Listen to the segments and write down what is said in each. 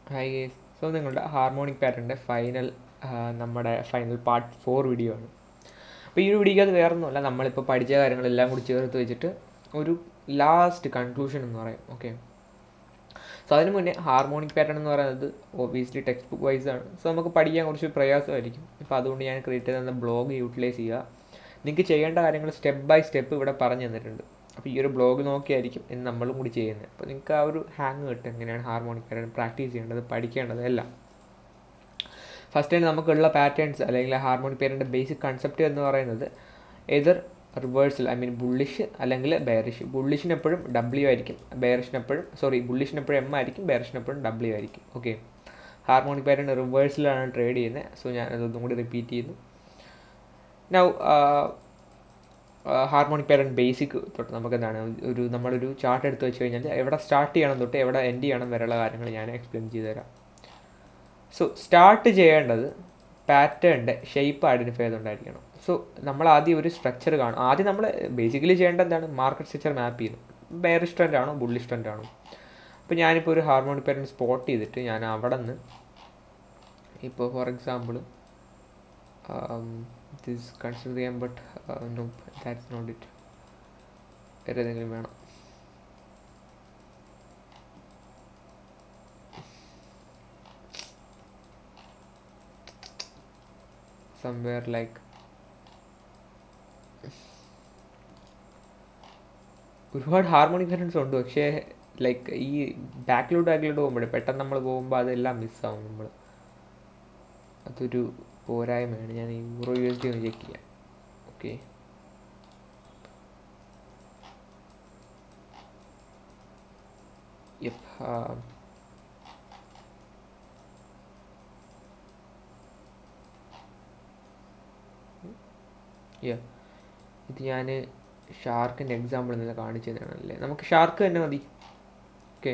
high guys so നിങ്ങളുടെ harmonic പാറ്റേണിൻ്റെ final നമ്മുടെ ഫൈനൽ പാർട്ട് ഫോർ വീഡിയോ ആണ് അപ്പോൾ ഈ ഒരു വീഡിയോക്ക് അത് വേറെ ഒന്നുമല്ല നമ്മളിപ്പോൾ പഠിച്ച കാര്യങ്ങളെല്ലാം കൂടി ചേർത്ത് വെച്ചിട്ട് ഒരു ലാസ്റ്റ് കൺക്ലൂഷൻ എന്ന് പറയും ഓക്കെ സോ അതിന് മുന്നേ ഹാർമോണിക് പാറ്റേൺ എന്ന് പറയുന്നത് ഒബിയസ്ലി ടെക്സ്റ്റ് ബുക്ക് വൈസ് ആണ് സോ നമുക്ക് പഠിക്കാൻ കുറച്ച് പ്രയാസമായിരിക്കും അപ്പോൾ അതുകൊണ്ട് ഞാൻ ക്രിയേറ്റ് ചെയ്ത ബ്ലോഗ് യൂട്ടിലൈസ് ചെയ്യുക നിങ്ങൾക്ക് ചെയ്യേണ്ട കാര്യങ്ങൾ സ്റ്റെപ്പ് ബൈ സ്റ്റെപ്പ് ഇവിടെ പറഞ്ഞു തന്നിട്ടുണ്ട് അപ്പോൾ ഈ ഒരു ബ്ലോഗ് നോക്കിയായിരിക്കും ഇന്ന് നമ്മളും കൂടി ചെയ്യുന്നത് അപ്പോൾ നിങ്ങൾക്ക് ആ ഒരു ഹാങ് കിട്ടും എങ്ങനെയാണ് ഹാർമോണിക് പാറ്റേൺ പ്രാക്ടീസ് ചെയ്യേണ്ടത് പഠിക്കേണ്ടത് എല്ലാം ഫസ്റ്റ് ടൈം നമുക്കുള്ള പാറ്റേൺസ് അല്ലെങ്കിൽ ഹാർമോണിക് പാറ്റേണിൻ്റെ ബേസിക് കൺസെപ്റ്റ് എന്ന് പറയുന്നത് എതിർ റിവേഴ്സൽ ഐ മീൻ ബുള്ളിഷ് അല്ലെങ്കിൽ ബെയറിഷ് ബുള്ളിഷിന് എപ്പോഴും ഡബ്ല്യു ആയിരിക്കും ബെയറിഷിന് എപ്പോഴും സോറി ബുള്ളിഷിന് എപ്പോഴും എം ആയിരിക്കും ബെയറിഷിന് എപ്പോഴും ഡബ്ല്യു ആയിരിക്കും ഓക്കെ ഹാർമോണിക് പാറ്റേൺ റിവേഴ്സിലാണ് ട്രേഡ് ചെയ്യുന്നത് സോ ഞാൻ അതൊന്നും കൂടി റിപ്പീറ്റ് ചെയ്യുന്നു നൗ ഹാർമോണിക് പാറ്റേൺ ബേസിക് തൊട്ട് നമുക്ക് എന്താണ് ഒരു നമ്മളൊരു ചാർട്ട് എടുത്ത് വെച്ച് കഴിഞ്ഞാൽ എവിടെ സ്റ്റാർട്ട് ചെയ്യണം തൊട്ട് എവിടെ എൻഡ് ചെയ്യണം വരെയുള്ള കാര്യങ്ങൾ ഞാൻ എക്സ്പ്ലെയിൻ ചെയ്തു തരാം സോ സ്റ്റാർട്ട് ചെയ്യേണ്ടത് പാറ്റേണിൻ്റെ ഷേപ്പ് ഐഡൻറ്റിഫൈ ചെയ്തുകൊണ്ടായിരിക്കണം സോ നമ്മൾ ആദ്യം ഒരു സ്ട്രക്ചർ കാണും ആദ്യം നമ്മൾ ബേസിക്കലി ചെയ്യേണ്ടത് എന്താണ് മാർക്കറ്റ് സ്ട്രക്ചർ മാപ്പ് ചെയ്യുന്നു ബെയർ സ്ട്രെൻഡ് ആണോ ബുള്ളി സ്ട്രെൻഡ് ആണോ അപ്പോൾ ഞാനിപ്പോൾ ഒരു ഹാർമോണിക് പാറ്റേൺ സ്പോട്ട് ചെയ്തിട്ട് ഞാൻ അവിടെ നിന്ന് ഇപ്പോൾ ഫോർ എക്സാമ്പിൾ ദിസ് കൺസിഡർ ചെയ്യാം but no that's not it വേറെ ഏതെങ്കിലും വേണം സംവെയർ ലൈക്ക് ഒരുപാട് ഹാർമോണിക് പാറ്റേൺസ് ഉണ്ട് പക്ഷേ ലൈക്ക് ഈ ബാക്കിലോട്ട് ബാക്കിലോട്ട് പോകുമ്പോഴേ പെട്ടെന്ന് നമ്മൾ പോകുമ്പോൾ അതെല്ലാം മിസ്സാവും നമ്മൾ അതൊരു പോരായ്മയാണ് ഞാൻ യൂറോ യു എസ് ഡി ഒന്ന് ചെക്ക് ചെയ്യാം ഓക്കെ യപ്പ് ഇത് ഞാൻ ഷാർക്കിൻ്റെ എക്സാമ്പിൾ ഇന്നലെ കാണിച്ചു തന്നെയാണല്ലേ നമുക്ക് ഷാർക്ക് തന്നെ മതി ഓക്കെ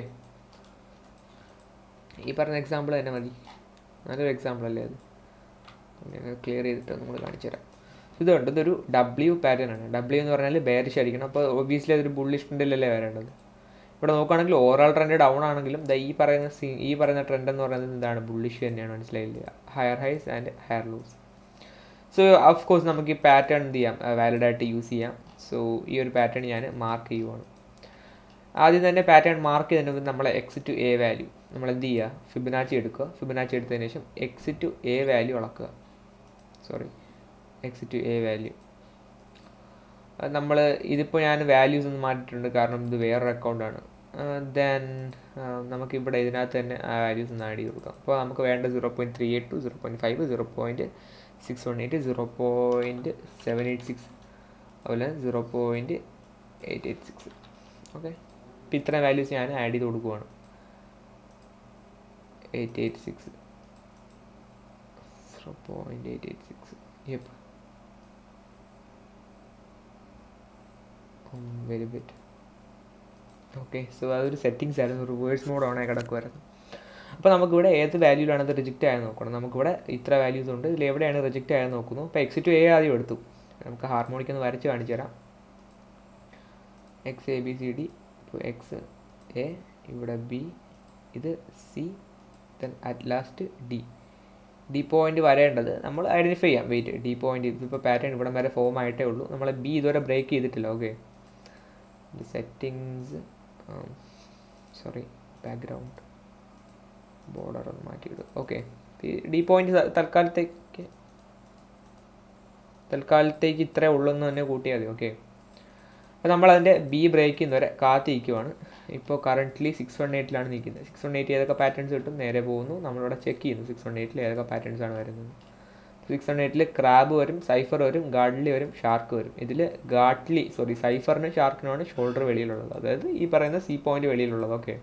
ഈ പറഞ്ഞ എക്സാമ്പിൾ തന്നെ മതി നല്ലൊരു എക്സാമ്പിൾ അല്ലേ അത് ക്ലിയർ ചെയ്തിട്ട് നമ്മൾ കാണിച്ചു തരാം ഇതുണ്ട് ഇതൊരു ഡബ്ല്യു പാറ്റേൺ ആണ് ഡബ്ല്യു എന്ന് പറഞ്ഞാൽ ബേരിഷ് ആയിരിക്കണം അപ്പോൾ ഒബിയസ്ലി അതൊരു ബുള്ളിഷ് ട്രെൻഡിലല്ലേ വരേണ്ടത് ഇവിടെ നോക്കുകയാണെങ്കിൽ ഓവറോൾ ട്രെൻഡ് ഡൗൺ ആണെങ്കിലും ദ ഈ പറയുന്ന സീ ഈ പറയുന്ന ട്രെൻഡ് എന്ന് പറയുന്നത് എന്താണ് ബുള്ളിഷ് തന്നെയാണ് മനസ്സിലായില്ല higher highs and higher lows so of course നമുക്ക് ഈ പാറ്റേൺ എന്ത് ചെയ്യാം വാലിഡായിട്ട് യൂസ് ചെയ്യാം സോ ഈ ഒരു പാറ്റേൺ ഞാൻ മാർക്ക് ചെയ്യുവാണ് ആദ്യം തന്നെ പാറ്റേൺ മാർക്ക് ചെയ്തതിന് മുമ്പ് നമ്മളെ എക്സ് ടു എ വാല്യൂ നമ്മൾ എന്ത് ചെയ്യുക ഫിബനാച്ചി എടുക്കുക ഫിബനാച്ചി എടുത്തതിന് ശേഷം എക്സ് ടു എ വാല്യൂ അളക്കുക sorry X to A value നമ്മൾ ഇതിപ്പോൾ ഞാൻ വാല്യൂസ് ഒന്ന് മാറ്റിയിട്ടുണ്ട് കാരണം ഇത് വേറൊരു അക്കൗണ്ടാണ് ദെൻ നമുക്കിവിടെ ഇതിനകത്ത് തന്നെ ആ വാല്യൂസ് ഒന്ന് ആഡ് ചെയ്ത് കൊടുക്കാം അപ്പോൾ നമുക്ക് വേണ്ട zero point three eight two zero point five zero point six one eight zero point seven eight six അതുപോലെ zero point eight eight six okay അപ്പോൾ ഇത്രയും വാല്യൂസ് ഞാൻ ആഡ് ചെയ്ത് കൊടുക്കുവാണ് eight eight six zero point eight eight six yup very bit okay so അതൊരു settings ആയിരുന്നു reverse mode on ആയി കിടക്കുമായിരുന്നു അപ്പോൾ നമുക്കിവിടെ ഏത് വാല്യൂലാണ് അത് റിജക്റ്റ് ആയത് നോക്കണം നമുക്കിവിടെ ഇത്ര വാല്യൂസ് ഉണ്ട് ഇതിൽ എവിടെയാണ് റിജക്റ്റ് ആയത് നോക്കുന്നു അപ്പോൾ എക്സ് ടു എ ആദ്യം എടുത്തു നമുക്ക് ഹാർമോണിക് ഒന്ന് വരച്ച് കാണിച്ചു തരാം X A B C D ഇപ്പോൾ എക്സ് എ ഇവിടെ ബി ഇത് C then at last D D point വരേണ്ടത് നമ്മൾ ഐഡൻറ്റിഫൈ ചെയ്യാം വെയിറ്റ് ഡി പോയിന്റ് ഇപ്പോൾ പാറ്റേൺ ഇവിടെ വരെ ഫോം ആയിട്ടേ ഉള്ളൂ നമ്മൾ ബി ഇതുവരെ ബ്രേക്ക് ചെയ്തിട്ടില്ല okay settings sorry background border ഒന്ന് മാറ്റിയിടും ഓക്കെ ഡി പോയിന്റ് തൽക്കാലത്തേക്ക് തൽക്കാലത്തേക്ക് ഇത്രേ ഉള്ളെന്ന് തന്നെ കൂട്ടിയാൽ മതി ഓക്കെ അപ്പോൾ നമ്മളതിൻ്റെ ബി ബ്രേക്ക് ചെയ്യുന്നവരെ കാത്തിരിക്കുവാണ് ഇപ്പോൾ കറൻ്റ്ലി സിക്സ് വൺ എയ്റ്റിലാണ് നിൽക്കുന്നത് സിക്സ് വൺ എയ്റ്റ് ഏതൊക്കെ പാറ്റേൺസ് കിട്ടും നേരെ പോകുന്നു നമ്മളിവിടെ ചെക്ക് ചെയ്യുന്നു സിക്സ് വൺ എയ്റ്റിൽ ഏതൊക്കെ പാറ്റേൺസ് ആണ് വരുന്നത് സിക്സ് വൺ എയ്റ്റിൽ ക്രാബ് വരും സൈഫർ വരും ഗാഡ്ലി വരും ഷാർക്ക് വരും ഇതിൽ ഗാഡ്ലി സോറി സൈഫറിനും ഷാർക്കിനുമാണ് ഷോൾഡർ വെളിയിലുള്ളത് അതായത് ഈ പറയുന്ന സി പോയിന്റ് വെളിയിലുള്ളത് ഓക്കെ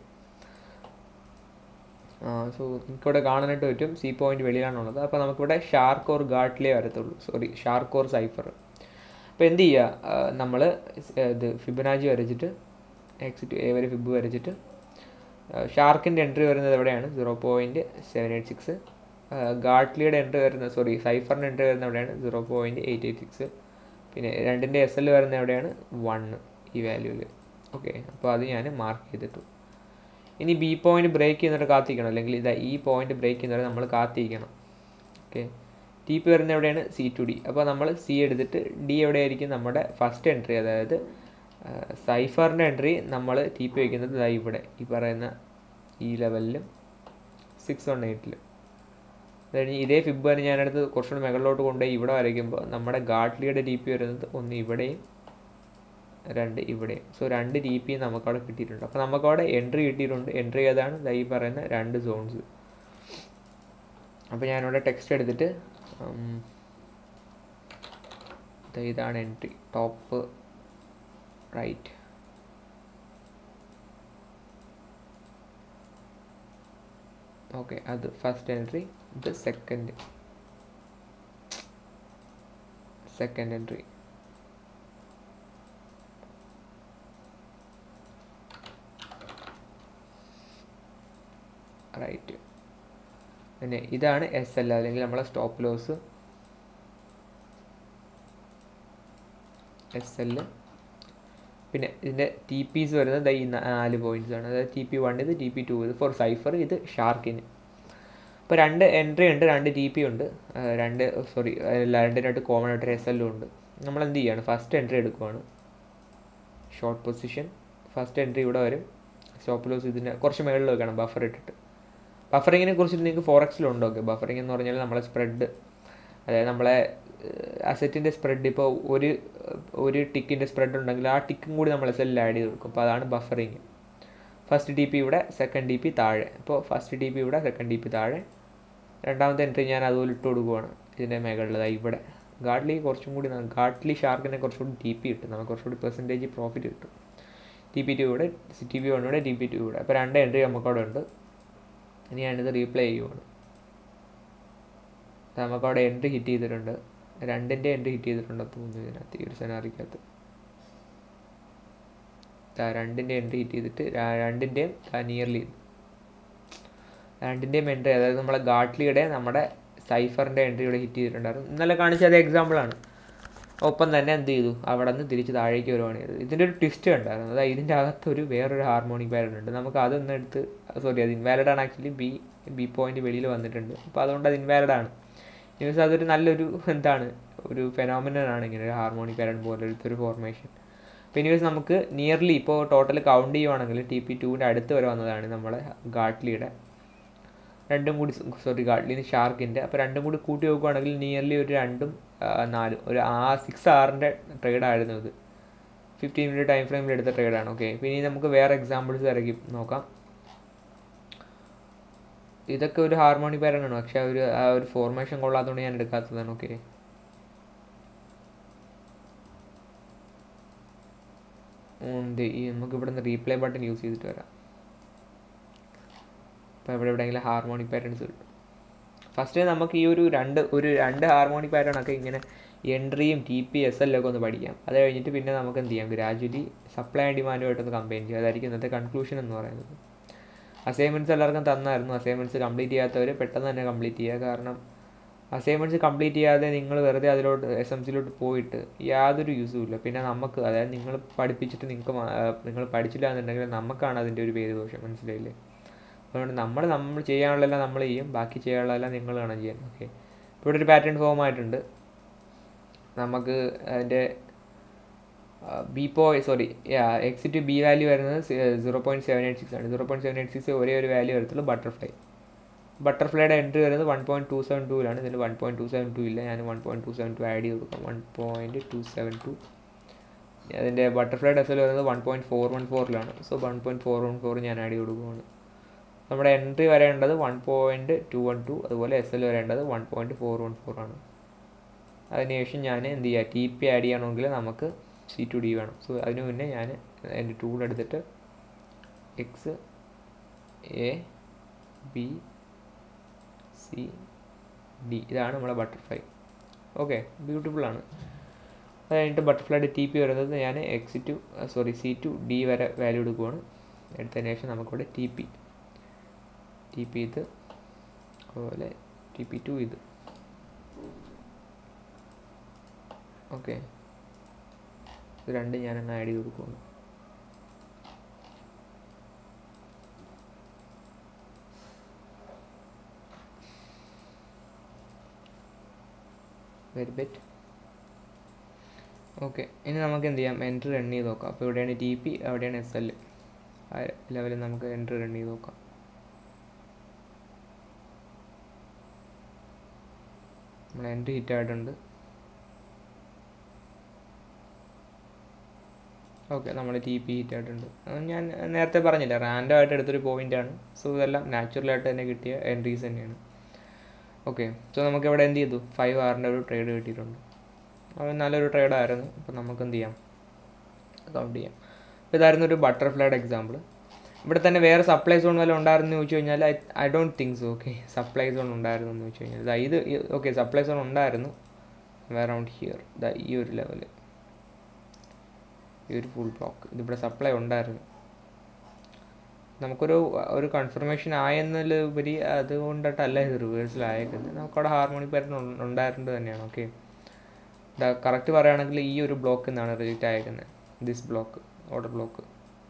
സോ നമുക്കിവിടെ കാണാനായിട്ട് പറ്റും സി പോയിന്റ് വെളിയിലാണുള്ളത് അപ്പോൾ നമുക്കിവിടെ ഷാർക്ക് ഓർ ഗാഡ്ലിയേ വരത്തുള്ളൂ സോറി ഷാർക്ക് ഓർ സൈഫർ അപ്പോൾ എന്ത് ചെയ്യുക നമ്മൾ ഇത് ഫിബനാജി വരച്ചിട്ട് എക്സ് ടു എ വരെ ഫിബ് വരച്ചിട്ട് ഷാർക്കിൻ്റെ എൻട്രി വരുന്നത് എവിടെയാണ് zero point seven eight six ഗാഡ്ലിയുടെ എൻട്രി വരുന്നത് സോറി സൈഫറിൻ്റെ എൻട്രി വരുന്നത് എവിടെയാണ് zero point eight eight six പിന്നെ രണ്ടിൻ്റെ എസ് എൽ വരുന്നത് എവിടെയാണ് വണ്ണ് ഈ വാല്യൂവിൽ ഓക്കെ അപ്പോൾ അത് ഞാൻ മാർക്ക് ചെയ്തിട്ടു ഇനി ബി പോയിന്റ് ബ്രേക്ക് ചെയ്യുന്നവരെ കാത്തിരിക്കണം അല്ലെങ്കിൽ ഇതാ ഈ പോയിന്റ് ബ്രേക്ക് ചെയ്യുന്നവരെ നമ്മൾ കാത്തിരിക്കണം ഓക്കെ ടി പി വരുന്ന എവിടെയാണ് സി ടു ഡി അപ്പോൾ നമ്മൾ സി എടുത്തിട്ട് ഡി എവിടെയായിരിക്കും നമ്മുടെ ഫസ്റ്റ് എൻട്രി അതായത് സൈഫറിൻ്റെ എൻട്രി നമ്മൾ ടി പി വയ്ക്കുന്നത് ഇതാ ഇവിടെ ഈ പറയുന്ന ഈ ലെവലിലും സിക്സ് വൺ എയ്റ്റിലും കഴിഞ്ഞ് ഇതേ ഫിബ് തന്നെ ഞാനെടുത്ത് കുറച്ചുകൂടി മുകളിലോട്ട് കൊണ്ടുപോയി ഇവിടെ വരയ്ക്കുമ്പോൾ നമ്മുടെ ഗാഡ്ലിയുടെ ടി പി വരുന്നത് ഒന്ന് ഇവിടെയും രണ്ട് ഇവിടെയും സോ രണ്ട് ടി പി നമുക്കവിടെ കിട്ടിയിട്ടുണ്ട് അപ്പോൾ നമുക്കവിടെ എൻട്രി കിട്ടിയിട്ടുണ്ട് എൻട്രി ഏതാണ് ദാ ഈ പറയുന്ന രണ്ട് സോൺസ് അപ്പോൾ ഞാനിവിടെ ടെക്സ്റ്റ് എടുത്തിട്ട് ഉം, ദാ ഇതാണ് എൻട്രി ടോപ്പ് റൈറ്റ് ഓക്കെ അത് ഫസ്റ്റ് എൻട്രി ഇത് സെക്കൻഡ് സെക്കൻഡ് എൻട്രി റൈറ്റ് പിന്നെ ഇതാണ് എസ് എൽ അല്ലെങ്കിൽ നമ്മളെ സ്റ്റോപ്പ് ലോസ് എസ് എൽ പിന്നെ ഇതിൻ്റെ ടി പീസ് വരുന്നത് ദാ ഈ നാല് പോയിന്റ്സ് ആണ് അതായത് ടി പി വൺ ഇത് ടി പി ടു ഇത് ഫോർ സൈഫർ ഇത് ഷാർക്കിന് ഇപ്പോൾ രണ്ട് എൻട്രി ഉണ്ട് രണ്ട് ടി പി ഉണ്ട് ആ, രണ്ട് സോറി രണ്ടിനായിട്ട് കോമൺ ആയിട്ട് എസ് എല്ലും ഉണ്ട് നമ്മൾ എന്ത് ചെയ്യാണ് ഫസ്റ്റ് എൻട്രി എടുക്കുവാണ് ഷോർട്ട് പൊസിഷൻ ഫസ്റ്റ് എൻട്രി ഇവിടെ വരും സ്റ്റോപ്പ് ലോസ് ഇതിന് കുറച്ച് മുകളിൽ വെക്കണം ബഫർ ഇട്ടിട്ട് ബഫറിങ്ങിനെ കുറിച്ചിട്ട് നിങ്ങൾക്ക് ഫോറക്സിലുണ്ടോ ഓക്കെ ബഫറിങ് എന്ന് പറഞ്ഞാൽ നമ്മളെ സ്പ്രെഡ് അതായത് നമ്മളെ അസറ്റിൻ്റെ സ്പ്രെഡ് ഇപ്പോൾ ഒരു ഒരു ടിക്കിൻ്റെ സ്പ്രെഡ് ഉണ്ടെങ്കിൽ ആ ടിക്കും കൂടി നമ്മൾ എസ് എല്ലിൽ ആഡ് ചെയ്ത് കൊടുക്കും അപ്പോൾ അതാണ് ബഫറിങ് ഫസ്റ്റ് ടി പി ഇവിടെ സെക്കൻഡ് ടി പി താഴെ ഇപ്പോൾ ഫസ്റ്റ് ടി പി ഇവിടെ സെക്കൻഡ് ടി പി താഴെ രണ്ടാമത്തെ എൻട്രി ഞാൻ അതുപോലെ ഇട്ട് കൊടുക്കുവാണ് ഇതിൻ്റെ മുകളിൽ ഇവിടെ ഗാഡ്ലി കുറച്ചും കൂടി ഗാഡ്ലി ഷാർക്കിനെ കുറച്ചുകൂടി ടി പി കിട്ടും നമുക്ക് കുറച്ചുകൂടി പെർസെൻറ്റേജ് പ്രോഫിറ്റ് കിട്ടും ടി പി ടു ഇവിടെ ടി പി വൺ ഇവിടെ ടി പി ടു ഇവിടെ അപ്പോൾ രണ്ട് എൻട്രി നമുക്കവിടെ ഉണ്ട് ഇനി ഞാനിത് റീപ്ലേ ചെയ്യുവാണ് നമുക്കവിടെ എൻട്രി ഹിറ്റ് ചെയ്തിട്ടുണ്ട് രണ്ടിൻ്റെ എൻട്രി ഹിറ്റ് ചെയ്തിട്ടുണ്ടെന്ന് തോന്നുന്നു ഇതിനകത്ത് ഈ ഒരു സെനാറിക്കകത്ത് ദാ രണ്ടിൻ്റെ എൻട്രി ഹിറ്റ് ചെയ്തിട്ട് ര- രണ്ടിൻ്റെയും നിയർലി രണ്ടിൻ്റെയും എൻട്രി അതായത് നമ്മളെ ഗാട്ട്ലിയുടെ നമ്മുടെ സൈഫറിൻ്റെ എൻട്രി ഇവിടെ ഹിറ്റ് ചെയ്തിട്ടുണ്ടായിരുന്നു ഇന്നലെ കാണിച്ച അതേ എക്സാമ്പിളാണ് ഒപ്പം തന്നെ എന്ത് ചെയ്തു അവിടെ നിന്ന് തിരിച്ച് താഴേക്ക് വരുവാണ് ചെയ്തത് ഇതിൻ്റെ ഒരു ട്വിസ്റ്റ് ഉണ്ടായിരുന്നു അതായത് ഇതിൻ്റെ അകത്ത് ഒരു വേറൊരു ഹാർമോണിക് പാറ്റേൺ ഉണ്ട് നമുക്ക് അതൊന്ന് എടുത്ത് സോറി അത് ഇൻവാലിഡ് ആണ് ആക്ച്വലി ബി ബി പോയിന്റ് വെളിയിൽ വന്നിട്ടുണ്ട് അപ്പോൾ അതുകൊണ്ട് അത് ഇൻവാലിഡ് ആണ് മീൻസ് അതൊരു നല്ലൊരു എന്താണ് ഒരു ഫെനോമിനൻ ആണ് ഇങ്ങനെ ഒരു ഹാർമോണിക് പാറ്റേൺ പോലെ ഒരു ഫോർമേഷൻ അപ്പോൾ ഇനിവേഴ്സ് നമുക്ക് നിയർലി ഇപ്പോൾ ടോട്ടൽ കൗണ്ട് ചെയ്യുവാണെങ്കിൽ ടി പി ടുവിൻ്റെ അടുത്ത് വരെ വന്നതാണ് നമ്മളെ ഗാട്ട്ലിയുടെ രണ്ടും കൂടി സോറി ഗാഡ്ലിന് ഷാർക്കിൻ്റെ അപ്പോൾ രണ്ടും കൂടി കൂട്ടി നോക്കുവാണെങ്കിൽ നിയർലി ഒരു രണ്ടും ആ, നാലും ഒരു ആ സിക്സ് ആറിൻ്റെ ട്രേഡായിരുന്നു ഇത് ഫിഫ്റ്റീൻ മിനിറ്റ് ടൈം ഫ്രെയിമിൽ എടുത്ത ട്രേഡാണ് ഓക്കെ പിന്നെ ഇനി നമുക്ക് വേറെ എക്സാമ്പിൾസ് ഇറക്കി നോക്കാം ഇതൊക്കെ ഒരു ഹാർമോണിക് പാറ്റേൺ ആണ് പക്ഷെ ആ ഒരു ആ ഒരു ഫോർമേഷൻ കൊള്ളാത്തതുകൊണ്ട് ഞാൻ എടുക്കാത്തതാണ് ഓക്കെ ഉണ്ട് ഈ നമുക്ക് ഇവിടെ നിന്ന് റീപ്ലേ ബട്ടൺ യൂസ് ചെയ്തിട്ട് വരാം അപ്പോൾ ഇവിടെ എവിടെയെങ്കിലും ഹാർമോണിക് പാറ്റേൺസ് കിട്ടും ഫസ്റ്റ് നമുക്ക് ഈ ഒരു രണ്ട് ഒരു രണ്ട് ഹാർമോണിക് പാറ്റേൺ ഒക്കെ ഇങ്ങനെ എൻട്രിയും ടി പി എസ് എല്ലൊക്കെ ഒന്ന് പഠിക്കാം അത് കഴിഞ്ഞിട്ട് പിന്നെ നമുക്ക് എന്ത് ചെയ്യാം ഗ്രാജുവലി സപ്ലൈ ആൻഡ് ഡിമാൻഡുമായിട്ടൊന്ന് കമ്പൈൻ ചെയ്യാം അതായിരിക്കും ഇന്നത്തെ കൺക്ലൂഷൻ എന്ന് പറയുന്നത് അസൈൻമെൻറ്റ്സ് എല്ലാവർക്കും തന്നായിരുന്നു അസൈൻമെൻറ്റ്സ് കംപ്ലീറ്റ് ചെയ്യാത്തവർ പെട്ടെന്ന് തന്നെ കംപ്ലീറ്റ് ചെയ്യുക കാരണം അസൈൻമെൻറ്റ്സ് കംപ്ലീറ്റ് ചെയ്യാതെ നിങ്ങൾ വെറുതെ അതിലോട്ട് എസ് എം സിയിലോട്ട് പോയിട്ട് യാതൊരു യൂസും ഇല്ല പിന്നെ നമുക്ക് അതായത് നിങ്ങൾ പഠിപ്പിച്ചിട്ട് നിങ്ങൾക്ക് നിങ്ങൾ പഠിച്ചില്ല എന്നുണ്ടെങ്കിൽ നമുക്കാണ് അതിൻ്റെ ഒരു പേര് ദോഷം മനസ്സിലായില്ലേ അതുകൊണ്ട് നമ്മൾ നമ്മൾ ചെയ്യാനുള്ളതെല്ലാം നമ്മൾ ചെയ്യും ബാക്കി ചെയ്യാനുള്ളതെല്ലാം നിങ്ങൾ വേണം ചെയ്യാൻ ഓക്കെ ഇവിടെ ഒരു പാറ്റേൺ ഫോം ആയിട്ടുണ്ട് നമുക്ക് അതിൻ്റെ ബി പോ സോറി എക്സിറ്റ് ബി വാല്യൂ വരുന്നത് zero point seven eight six ആണ് zero point seven eight six ഒരേ ഒരു വാല്യൂ വരത്തുള്ളൂ ബട്ടർഫ്ലൈ ബട്ടർഫ്ലൈയുടെ എൻട്രി വരുന്നത് വൺ പോയിൻറ്റ് ടു സെവൻ ടൂവിലാണ് ഇതിൽ one point two seven two ഇല്ല ഞാൻ one point two seven two add ചെയ്ത് കൊടുക്കാം one point two seven two അതിൻ്റെ ബട്ടർഫ്ലൈയുടെ എസ് എൽ വരുന്നത് വൺ പോയിൻറ്റ് ഫോർ വൺ ഫോറിലാണ് so one point four one four ഞാൻ ആഡ് ചെയ്ത് കൊടുക്കുകയാണ് നമ്മുടെ എൻട്രി വരേണ്ടത് one point two one two അതുപോലെ എസ് എൽ വരേണ്ടത് one point four one four ആണ് അതിനുശേഷം ഞാൻ എന്ത് ചെയ്യുക ടി പി ആഡ് ചെയ്യണമെങ്കിൽ നമുക്ക് സി ടു ഡി വേണം സോ അതിന് മുന്നേ ഞാൻ എൻ്റെ ടൂൾ എടുത്തിട്ട് X A B C D ഇതാണ് നമ്മുടെ ബട്ടർഫ്ലൈ ഓക്കെ ബ്യൂട്ടിഫുൾ ആണ് അത് കഴിഞ്ഞിട്ട് ബട്ടർഫ്ലൈയുടെ ടി പി വരുന്നത് ഞാൻ X to sorry C to D വരെ വാല്യൂ എടുക്കുവാണ് എടുത്തതിന് ശേഷം നമുക്കിവിടെ ടി പി ടി പി ഇത് അതുപോലെ ടി പി ടു ഇത് ഓക്കെ ഇത് രണ്ട് ഞാനങ്ങ് ആഡ് ചെയ്ത് കൊടുക്കുന്നു വെരി ബെറ്റ് ഓക്കെ ഇനി നമുക്ക് എന്ത് ചെയ്യാം എൻട്രി റൺ ചെയ്ത് നോക്കാം അപ്പോൾ ഇവിടെയാണ് ടി പി അവിടെയാണ് എസ് എൽ ആ ലെവലിൽ നമുക്ക് എൻട്രി റൺ ചെയ്ത് നോക്കാം നമ്മൾ എൻട്രി ഹിറ്റ് ആയിട്ടുണ്ട് ഓക്കെ നമ്മൾ ടി പി ഹിറ്റ് ആയിട്ടുണ്ട് അത് ഞാൻ നേരത്തെ പറഞ്ഞില്ല റാൻഡം ആയിട്ട് എടുത്തൊരു പോയിൻ്റാണ് സോ ഇതെല്ലാം നാച്ചുറലായിട്ട് തന്നെ കിട്ടിയ എൻട്രീസ് തന്നെയാണ് ഓക്കെ സോ നമുക്ക് ഇവിടെ എന്ത് ചെയ്തു ഫൈവ് ആറിൻ്റെ ഒരു ട്രേഡ് കിട്ടിയിട്ടുണ്ട് അത് നല്ലൊരു ട്രേഡായിരുന്നു അപ്പോൾ നമുക്ക് എന്ത് ചെയ്യാം കൗണ്ട് ചെയ്യാം അപ്പോൾ ഇതായിരുന്നു ഒരു ബട്ടർഫ്ലൈയുടെ എക്സാമ്പിൾ ഇവിടെ തന്നെ വേറെ സപ്ലൈ സോൺ വല്ല ഉണ്ടായിരുന്നു ചോദിച്ചു കഴിഞ്ഞാൽ I I don't think so okay supply zone ഉണ്ടായിരുന്നു എന്ന് ചോദിച്ചു കഴിഞ്ഞാൽ ദാ ഇത് ഓക്കെ സപ്ലൈ സോൺ ഉണ്ടായിരുന്നു അറൗണ്ട് ഹിയർ ദാ ഈ ഒരു ലെവല് ഈ ഒരു ഫുൾ ബ്ലോക്ക് ഇതിവിടെ സപ്ലൈ ഉണ്ടായിരുന്നു നമുക്കൊരു ഒരു കൺഫർമേഷൻ ആയെന്നുള്ളതിലുപരി അതുകൊണ്ടിട്ടല്ല ഇത് റിവേഴ്സിലായേക്കുന്നത് നമുക്കവിടെ ഹാർമോണി പാറ്റേൺ ഉണ്ടായിട്ടുണ്ട് തന്നെയാണ് ഓക്കെ കറക്റ്റ് പറയുകയാണെങ്കിൽ ഈ ഒരു ബ്ലോക്ക് നിന്നാണ് റിജക്റ്റ് ആയേക്കുന്നത് ദിസ് ബ്ലോക്ക് ഓർഡർ ബ്ലോക്ക്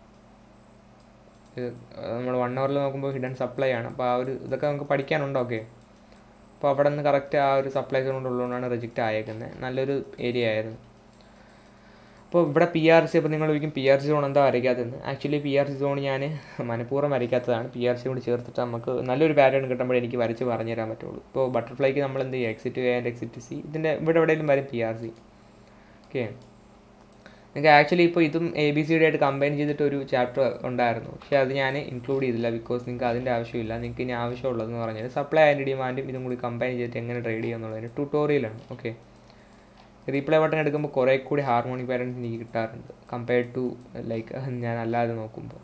ഇത് നമ്മൾ വൺ അവറിൽ നോക്കുമ്പോൾ ഹിഡൻ സപ്ലൈ ആണ് അപ്പോൾ ആ ഒരു ഇതൊക്കെ നമുക്ക് പഠിക്കാനുണ്ടോ ഓക്കെ അപ്പോൾ അവിടെ നിന്ന് കറക്റ്റ് ആ ഒരു സപ്ലൈ കൊണ്ടുള്ളതുകൊണ്ടാണ് റിജക്റ്റ് ആയേക്കുന്നത് നല്ലൊരു ഏരിയ ആയിരുന്നു അപ്പോൾ ഇവിടെ പി ആർ സി അപ്പോൾ നിങ്ങൾ ചോദിക്കും പി ആർ സി സോൺ എന്താ വരയ്ക്കാത്തതെന്ന് actually P R C zone ഞാൻ മനഃപൂർവ്വം വരയ്ക്കാത്തതാണ് പി ആർ സി കൂടി ചേർത്തിട്ട് നമുക്ക് നല്ലൊരു പാറ്റേൺ കിട്ടുമ്പോൾ എനിക്ക് വരച്ച് പറഞ്ഞു തരാൻ പറ്റുള്ളൂ ഇപ്പോൾ ബട്ടർഫ്ലൈക്ക് നമ്മൾ എന്ത് ചെയ്യും exit A and exit C ഇതിൻ്റെ ഇവിടെ എവിടെയെങ്കിലും വരും പി ആർ സി ഓക്കെ നിങ്ങൾക്ക് ആക്ച്വലി ഇപ്പോൾ ഇതും എ ബി സിയുടെ ആയിട്ട് കമ്പൈൻ ചെയ്തിട്ട് ഒരു ചാപ്റ്റർ ഉണ്ടായിരുന്നു പക്ഷേ അത് ഞാൻ ഇൻക്ലൂഡ് ചെയ്തില്ല ബിക്കോസ് നിങ്ങൾക്ക് അതിൻ്റെ ആവശ്യമില്ല നിങ്ങൾക്ക് ഇനി ആവശ്യമുള്ളതെന്ന് പറഞ്ഞാൽ സപ്ലൈ ആൻഡ് ഡിമാൻഡും ഇതും കൂടി കമ്പൈൻ ചെയ്തിട്ട് എങ്ങനെ ട്രേഡ് ചെയ്യുക എന്നുള്ളതിന് ട്യൂട്ടോറിയലാണ് ഓക്കെ റീപ്ലൈ ബട്ടൺ എടുക്കുമ്പോൾ കുറേ കൂടി ഹാർമോണിക് പാറ്റേൺസ് എനിക്ക് കിട്ടാറുണ്ട് കമ്പയർഡ് ടു ലൈക്ക് ഞാൻ അല്ലാതെ നോക്കുമ്പോൾ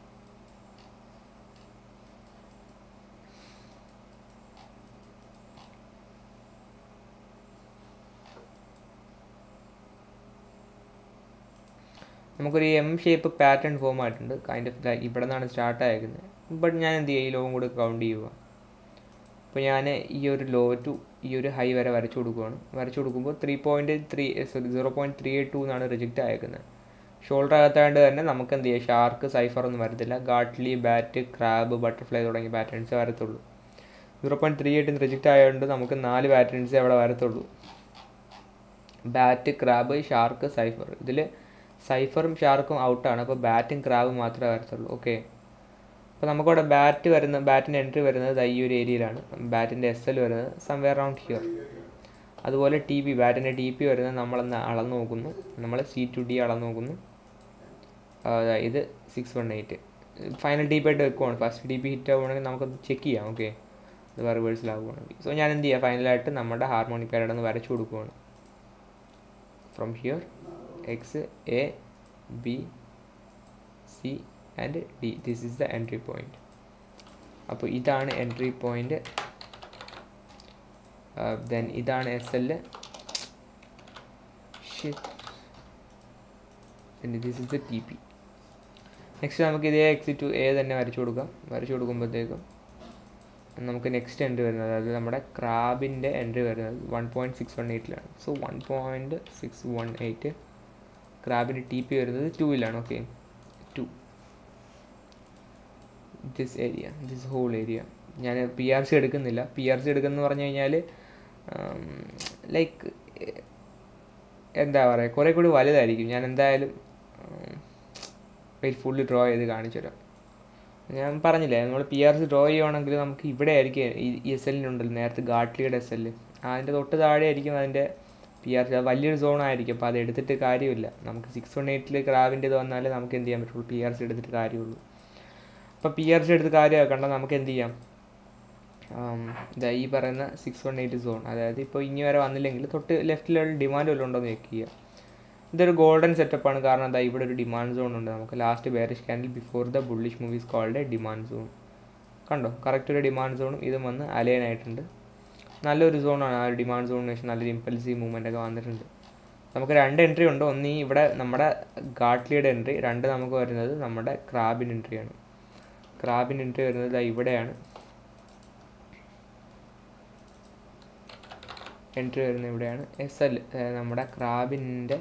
നമുക്കൊരു എം ഷേപ്പ് പാറ്റേൺ ഫോം ആയിട്ടുണ്ട് കൈൻഡ് ഓഫ് ലൈക്ക് ഇവിടെ നിന്നാണ് സ്റ്റാർട്ട് ആയിരിക്കുന്നത് ബട്ട് ഞാൻ എന്ത് ചെയ്യും ഈ ലോവും കൂടെ കൗണ്ട് ചെയ്യുക അപ്പോൾ ഞാൻ ഈ ഒരു ലോ ടു ഈ ഒരു ഹൈ വരെ വരച്ചു കൊടുക്കുകയാണ് വരച്ചു കൊടുക്കുമ്പോൾ three point three sorry zero point three eight two എന്നാണ് റിജക്റ്റ് അയക്കുന്നത് ഷോൾഡർ അകത്തായതുകൊണ്ട് തന്നെ നമുക്ക് എന്ത് ചെയ്യാം ഷാർക്ക് സൈഫർ ഒന്നും വരത്തില്ല ഗാട്ട്ലി ബാറ്റ് ക്രാബ് ബട്ടർഫ്ലൈ തുടങ്ങിയ പാറ്റേൺസ് വരത്തുള്ളൂ സീറോ പോയിൻറ്റ് ത്രീ എയ്റ്റിന് റിജക്റ്റ് ആയതുകൊണ്ട് നമുക്ക് നാല് പാറ്റേൺസേ അവിടെ വരത്തുള്ളൂ ബാറ്റ് ക്രാബ് ഷാർക്ക് സൈഫർ ഇതിൽ സൈഫറും ഷാർക്കും ഔട്ടാണ് അപ്പോൾ ബാറ്റും ക്രാബും മാത്രമേ വരത്തുള്ളൂ ഓക്കെ അപ്പോൾ നമുക്കവിടെ ബാറ്റ് വരുന്ന ബാറ്റിൻ്റെ എൻട്രി വരുന്നത് ഈ ഒരു ഏരിയയിലാണ് ബാറ്റിൻ്റെ എസ് എൽ വരുന്നത് സംവെയർ അറൗണ്ട് ഹിയർ അതുപോലെ ടി പി ബാറ്റിൻ്റെ ടി പി വരുന്നത് നമ്മളെന്ന് അളന്ന് നോക്കുന്നു നമ്മൾ സി ടു ഡി അളന്ന് നോക്കുന്നു ഇത് six one eight final T P ആയിട്ട് വെക്കുവാണ് ഫസ്റ്റ് ടി പി ഹിറ്റ് ആവുകയാണെങ്കിൽ നമുക്കത് ചെക്ക് ചെയ്യാം ഓക്കെ ഇത് റിവേഴ്സിലാവുകയാണെങ്കിൽ സോ ഞാൻ എന്ത് ചെയ്യുക ഫൈനലായിട്ട് നമ്മുടെ ഹാർമോണിക് പാരഡ് ഒന്ന് വരച്ചു കൊടുക്കുവാണ് from here X A B C and D this is the entry point അപ്പോൾ ഇതാണ് എൻട്രി പോയിന്റ് ദെൻ ഇതാണ് S L this is the T P next നമുക്ക് ഇതേ എക്സി ടു എ തന്നെ വരച്ചു കൊടുക്കാം വരച്ചു കൊടുക്കുമ്പോഴത്തേക്കും നമുക്ക് നെക്സ്റ്റ് എൻട്രി വരുന്നത് അതായത് നമ്മുടെ ക്രാബിൻ്റെ എൻട്രി വരുന്നത് വൺ പോയിൻറ്റ് സിക്സ് വൺ എയ്റ്റിലാണ് so one point six one eight ക്രാബിൻ്റെ ടി പി വരുന്നത് ടൂവിലാണ് okay to this area this whole area ഞാൻ പി ആർ സി എടുക്കുന്നില്ല പി ആർ സി എടുക്കുന്ന പറഞ്ഞു കഴിഞ്ഞാൽ ലൈക്ക് എന്താ പറയുക കുറേ കൂടി വലുതായിരിക്കും ഞാൻ എന്തായാലും ഫുള്ളി ഡ്രോ ചെയ്ത് കാണിച്ചു തരാം ഞാൻ പറഞ്ഞില്ലേ നമ്മൾ പി ആർ സി ഡ്രോ ചെയ്യുവാണെങ്കിൽ നമുക്ക് ഇവിടെ ആയിരിക്കും ഈ എസ് എല്ലിനുണ്ടല്ലോ നേരത്തെ ഗാട്ട്ലിയുടെ എസ് എല്ല് അതിൻ്റെ തൊട്ട് താഴെ ആയിരിക്കും അതിൻ്റെ പി ആർ സി അത് വലിയൊരു സോൺ ആയിരിക്കും അപ്പോൾ അത് എടുത്തിട്ട് കാര്യമില്ല നമുക്ക് സിക്സ് വൺ എയ്റ്റിൽ ക്രാബിൻ്റെത് വന്നാലേ നമുക്ക് എന്ത് ചെയ്യാൻ പറ്റുള്ളൂ പി ആർ സി എടുത്തിട്ട് കാര്യമുള്ളൂ അപ്പോൾ പി ആർ സി എടുത്ത് കാര്യമാക്കണ്ട നമുക്ക് എന്ത് ചെയ്യാം ഇതാ ഈ പറയുന്ന സിക്സ് വൺ എയ്റ്റ് സോൺ അതായത് ഇപ്പോൾ ഇനി വരെ വന്നില്ലെങ്കിൽ തൊട്ട് ലെഫ്റ്റിലുള്ള ഡിമാൻഡ് വല്ലതും ഉണ്ടോ എന്ന് ചെക്ക് ചെയ്യുക ഇതൊരു ഗോൾഡൻ സെറ്റപ്പാണ് കാരണം എന്താ ഇവിടെ ഒരു ഡിമാൻഡ് സോൺ ഉണ്ട് നമുക്ക് last bearish candle before the bullish moves called demand zone കണ്ടോ കറക്റ്റ് ഒരു ഡിമാൻഡ് സോണും ഇതും വന്ന് അലൈൻ ആയിട്ടുണ്ട് നല്ലൊരു സോണാണ് ആ ഒരു ഡിമാൻഡ് സോണിന് ശേഷം നല്ലൊരു ഇമ്പൽസീവ് മൂവ്മെൻ്റ് ഒക്കെ വന്നിട്ടുണ്ട് നമുക്ക് രണ്ട് എൻട്രി ഉണ്ട് ഒന്ന് ഈ ഇവിടെ നമ്മുടെ ഗാട്ട്ലിയുടെ എൻട്രി രണ്ട് നമുക്ക് വരുന്നത് നമ്മുടെ ക്രാബിൻ എൻട്രിയാണ് ക്രാബിൻ എൻട്രി വരുന്നത് ഇവിടെയാണ് എൻട്രി വരുന്നത് ഇവിടെയാണ് എസ് എൽ നമ്മുടെ ക്രാബിൻ്റെ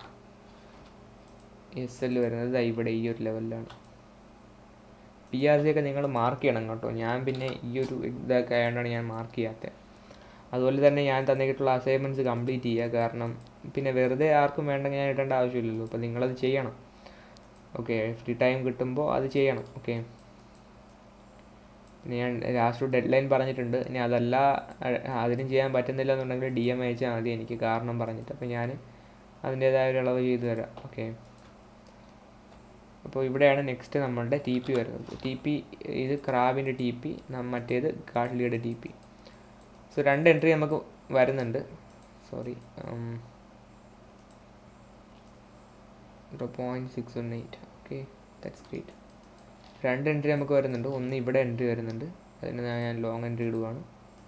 എസ് എൽ വരുന്നത് ഇവിടെ ഈ ഒരു ലെവലിലാണ് പി ആർ സി ഒക്കെ നിങ്ങൾ മാർക്ക് ചെയ്യണം കേട്ടോ ഞാൻ പിന്നെ ഈ ഒരു ഇതൊക്കെ ആയതുകൊണ്ടാണ് ഞാൻ മാർക്ക് ചെയ്യാത്തത് അതുപോലെ തന്നെ ഞാൻ തന്നിട്ടുള്ള അസൈൻമെൻറ്റ്സ് കംപ്ലീറ്റ് ചെയ്യുക കാരണം പിന്നെ വെറുതെ ആർക്കും വേണ്ടെങ്കിൽ ഞാൻ ഇടേണ്ട ആവശ്യമില്ലല്ലോ അപ്പോൾ നിങ്ങളത് ചെയ്യണം ഓക്കെ ഫ്രീ ടൈം കിട്ടുമ്പോൾ അത് ചെയ്യണം ഓക്കെ പിന്നെ ഞാൻ ലാസ്റ്റ് ഡെഡ് ലൈൻ പറഞ്ഞിട്ടുണ്ട് ഇനി അതല്ല അഹ് അതിനും ചെയ്യാൻ പറ്റുന്നില്ല എന്നുണ്ടെങ്കിൽ ഡി എം അയച്ചാൽ മതി എനിക്ക് കാരണം പറഞ്ഞിട്ട് അപ്പോൾ ഞാൻ അതിൻ്റേതായ ഒരു ഇളവ് ചെയ്തു തരാം ഓക്കെ അപ്പോൾ ഇവിടെയാണ് നെക്സ്റ്റ് നമ്മളുടെ ടി പി വരുന്നത് ടി പി ഇത് ക്രാബിൻ്റെ ടി പി മറ്റേത് ഗാഡ്ലിയുടെ ടി പി സോ രണ്ട് എൻട്രി നമുക്ക് വരുന്നുണ്ട് sorry zero point six one eight okay that's great രണ്ട് എൻട്രി നമുക്ക് വരുന്നുണ്ട് ഒന്ന് ഇവിടെ എൻട്രി വരുന്നുണ്ട് അതിന് ഞാൻ ലോങ് എൻട്രി ഇടുവാണ്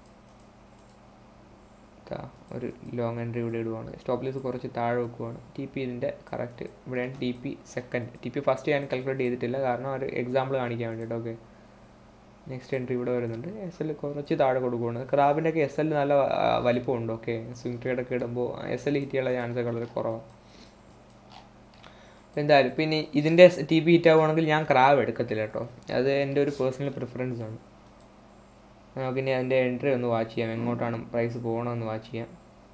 ദാ ഒരു ലോങ് എൻട്രി ഇവിടെ ഇടുവാണ് സ്റ്റോപ്പ് ലേസ് കുറച്ച് താഴെ വെക്കുവാണ് ടി പി ഇതിൻ്റെ കറക്റ്റ് ഇവിടെയാണ് T P second T P first ഞാൻ കാൽക്കുലേറ്റ് ചെയ്തിട്ടില്ല കാരണം ഒരു എക്സാമ്പിൾ കാണിക്കാൻ വേണ്ടിയിട്ട് ഓക്കെ നെക്സ്റ്റ് എൻട്രി ഇവിടെ വരുന്നുണ്ട് എസ് എൽ കുറച്ച് താഴെ കൊടുക്കുകയാണ് ക്രാബിൻ്റെ ഒക്കെ എസ് എൽ നല്ല ആ, വലിപ്പമുണ്ട് ഓക്കെ സ്വിംഗ് ട്രേഡ് ഒക്കെ ഇടുമ്പോൾ എസ് എൽ ഹിറ്റ് ചെയ്യാനുള്ള ചാൻസ് ഒക്കെ വളരെ കുറവാണ് എന്തായാലും പിന്നെ ഇതിൻ്റെ ടി പി ഹിറ്റ് ആവുകയാണെങ്കിൽ ഞാൻ ക്രാബ് എടുക്കത്തില്ല കേട്ടോ അത് എൻ്റെ ഒരു പേഴ്സണൽ പ്രിഫറൻസ് ആണ് നമുക്കിനി അതിൻ്റെ എൻട്രി ഒന്ന് വാച്ച് ചെയ്യാം എങ്ങോട്ടാണ് പ്രൈസ് പോകണമെന്ന് വാച്ച് ചെയ്യാം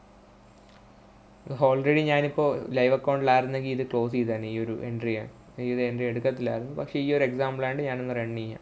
ഓൾറെഡി ഞാനിപ്പോൾ ലൈവ് അക്കൗണ്ടിലായിരുന്നെങ്കിൽ ഇത് ക്ലോസ് ചെയ്തേനെ ഈ ഒരു എൻട്രി ഞാൻ ഇത് എൻട്രി എടുക്കത്തില്ലായിരുന്നു പക്ഷേ ഈ ഒരു എക്സാമ്പിളായിട്ട് ഞാനൊന്ന് റൺ ചെയ്യാം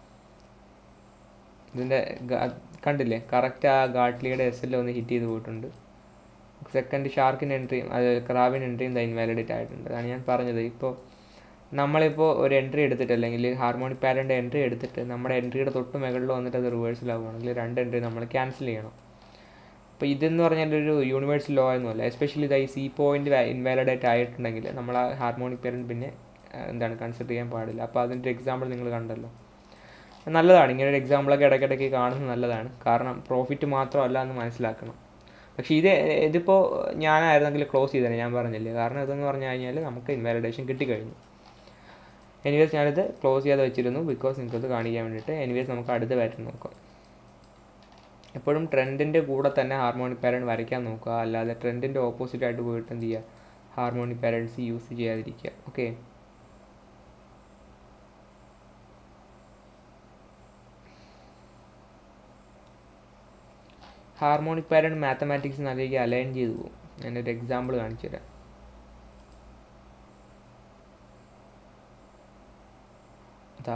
ഇതിൻ്റെ കണ്ടില്ലേ കറക്റ്റ് ആ ഗാട്ട്ലിയുടെ എസ് എൽ ഒന്ന് ഹിറ്റ് ചെയ്ത് പോയിട്ടുണ്ട് സെക്കൻഡ് ഷാർക്കിൻ്റെ എൻട്രിയും അത് ക്രാബിൻ്റെ എൻട്രിയും ദ ഇൻവാലിഡേറ്റ് ആയിട്ടുണ്ട് അതാണ് ഞാൻ പറഞ്ഞത് ഇപ്പോൾ നമ്മളിപ്പോൾ ഒരു എൻട്രി എടുത്തിട്ട് അല്ലെങ്കിൽ ഹാർമോണിക് പാരൻ്റെ എൻട്രി എടുത്തിട്ട് നമ്മുടെ എൻട്രിയുടെ തൊട്ട് മുകളിൽ വന്നിട്ട് അത് റിവേഴ്സിലാവുകയാണെങ്കിൽ രണ്ട് എൻട്രി നമ്മൾ ക്യാൻസൽ ചെയ്യണം അപ്പോൾ ഇതെന്ന് പറഞ്ഞാൽ ഒരു യൂണിവേഴ്സൽ ലോ ഒന്നുമല്ല എസ്പെഷ്യലി ഇത് ഈ സി പോയിന്റ് ഇൻവാലിഡേറ്റ് ആയിട്ടുണ്ടെങ്കിൽ നമ്മൾ ആ ഹാർമോണിക് പാരൻറ്റ് പിന്നെ ആ, എന്താണ് കൺസിഡർ ചെയ്യാൻ പാടില്ല അപ്പോൾ അതിൻ്റെ എക്സാമ്പിൾ നിങ്ങൾ കണ്ടല്ലോ നല്ലതാണ് ഇങ്ങനെ ഒരു എക്സാമ്പിളൊക്കെ ഇടയ്ക്കിടയ്ക്ക് കാണുന്നത് നല്ലതാണ് കാരണം പ്രോഫിറ്റ് മാത്രമല്ല എന്ന് മനസ്സിലാക്കണം പക്ഷേ ഇത് ഇതിപ്പോൾ ഞാനായിരുന്നെങ്കിൽ ക്ലോസ് ചെയ്തേനെ ഞാൻ പറഞ്ഞില്ലേ കാരണം ഇതെന്ന് പറഞ്ഞു കഴിഞ്ഞാൽ നമുക്ക് ഇൻവാലിഡേഷൻ കിട്ടിക്കഴിഞ്ഞു എനിവേസ് ഞാനിത് ക്ലോസ് ചെയ്യാതെ വെച്ചിരുന്നു ബിക്കോസ് നിങ്ങൾക്കത് കാണിക്കാൻ വേണ്ടിയിട്ട് എനിവേസ് നമുക്ക് അടുത്ത പാറ്റേൺ നോക്കാം എപ്പോഴും ട്രെൻഡിൻ്റെ കൂടെ തന്നെ ഹാർമോണിക് പാരൻ വരയ്ക്കാൻ നോക്കുക അല്ലാതെ ട്രെൻഡിൻ്റെ ഓപ്പോസിറ്റ് ആയിട്ട് പോയിട്ട് എന്ത് ചെയ്യുക ഹാർമോണിക് പാരൻസ് യൂസ് ചെയ്യാതിരിക്കുക ഓക്കെ ഹാർമോണിക് പാരൻ മാത്തമാറ്റിക്സ് നല്ലതിലേക്ക് അലൈൻ ചെയ്തു പോകും ഞാനൊരു എക്സാമ്പിൾ കാണിച്ചു തരാം ഇതാ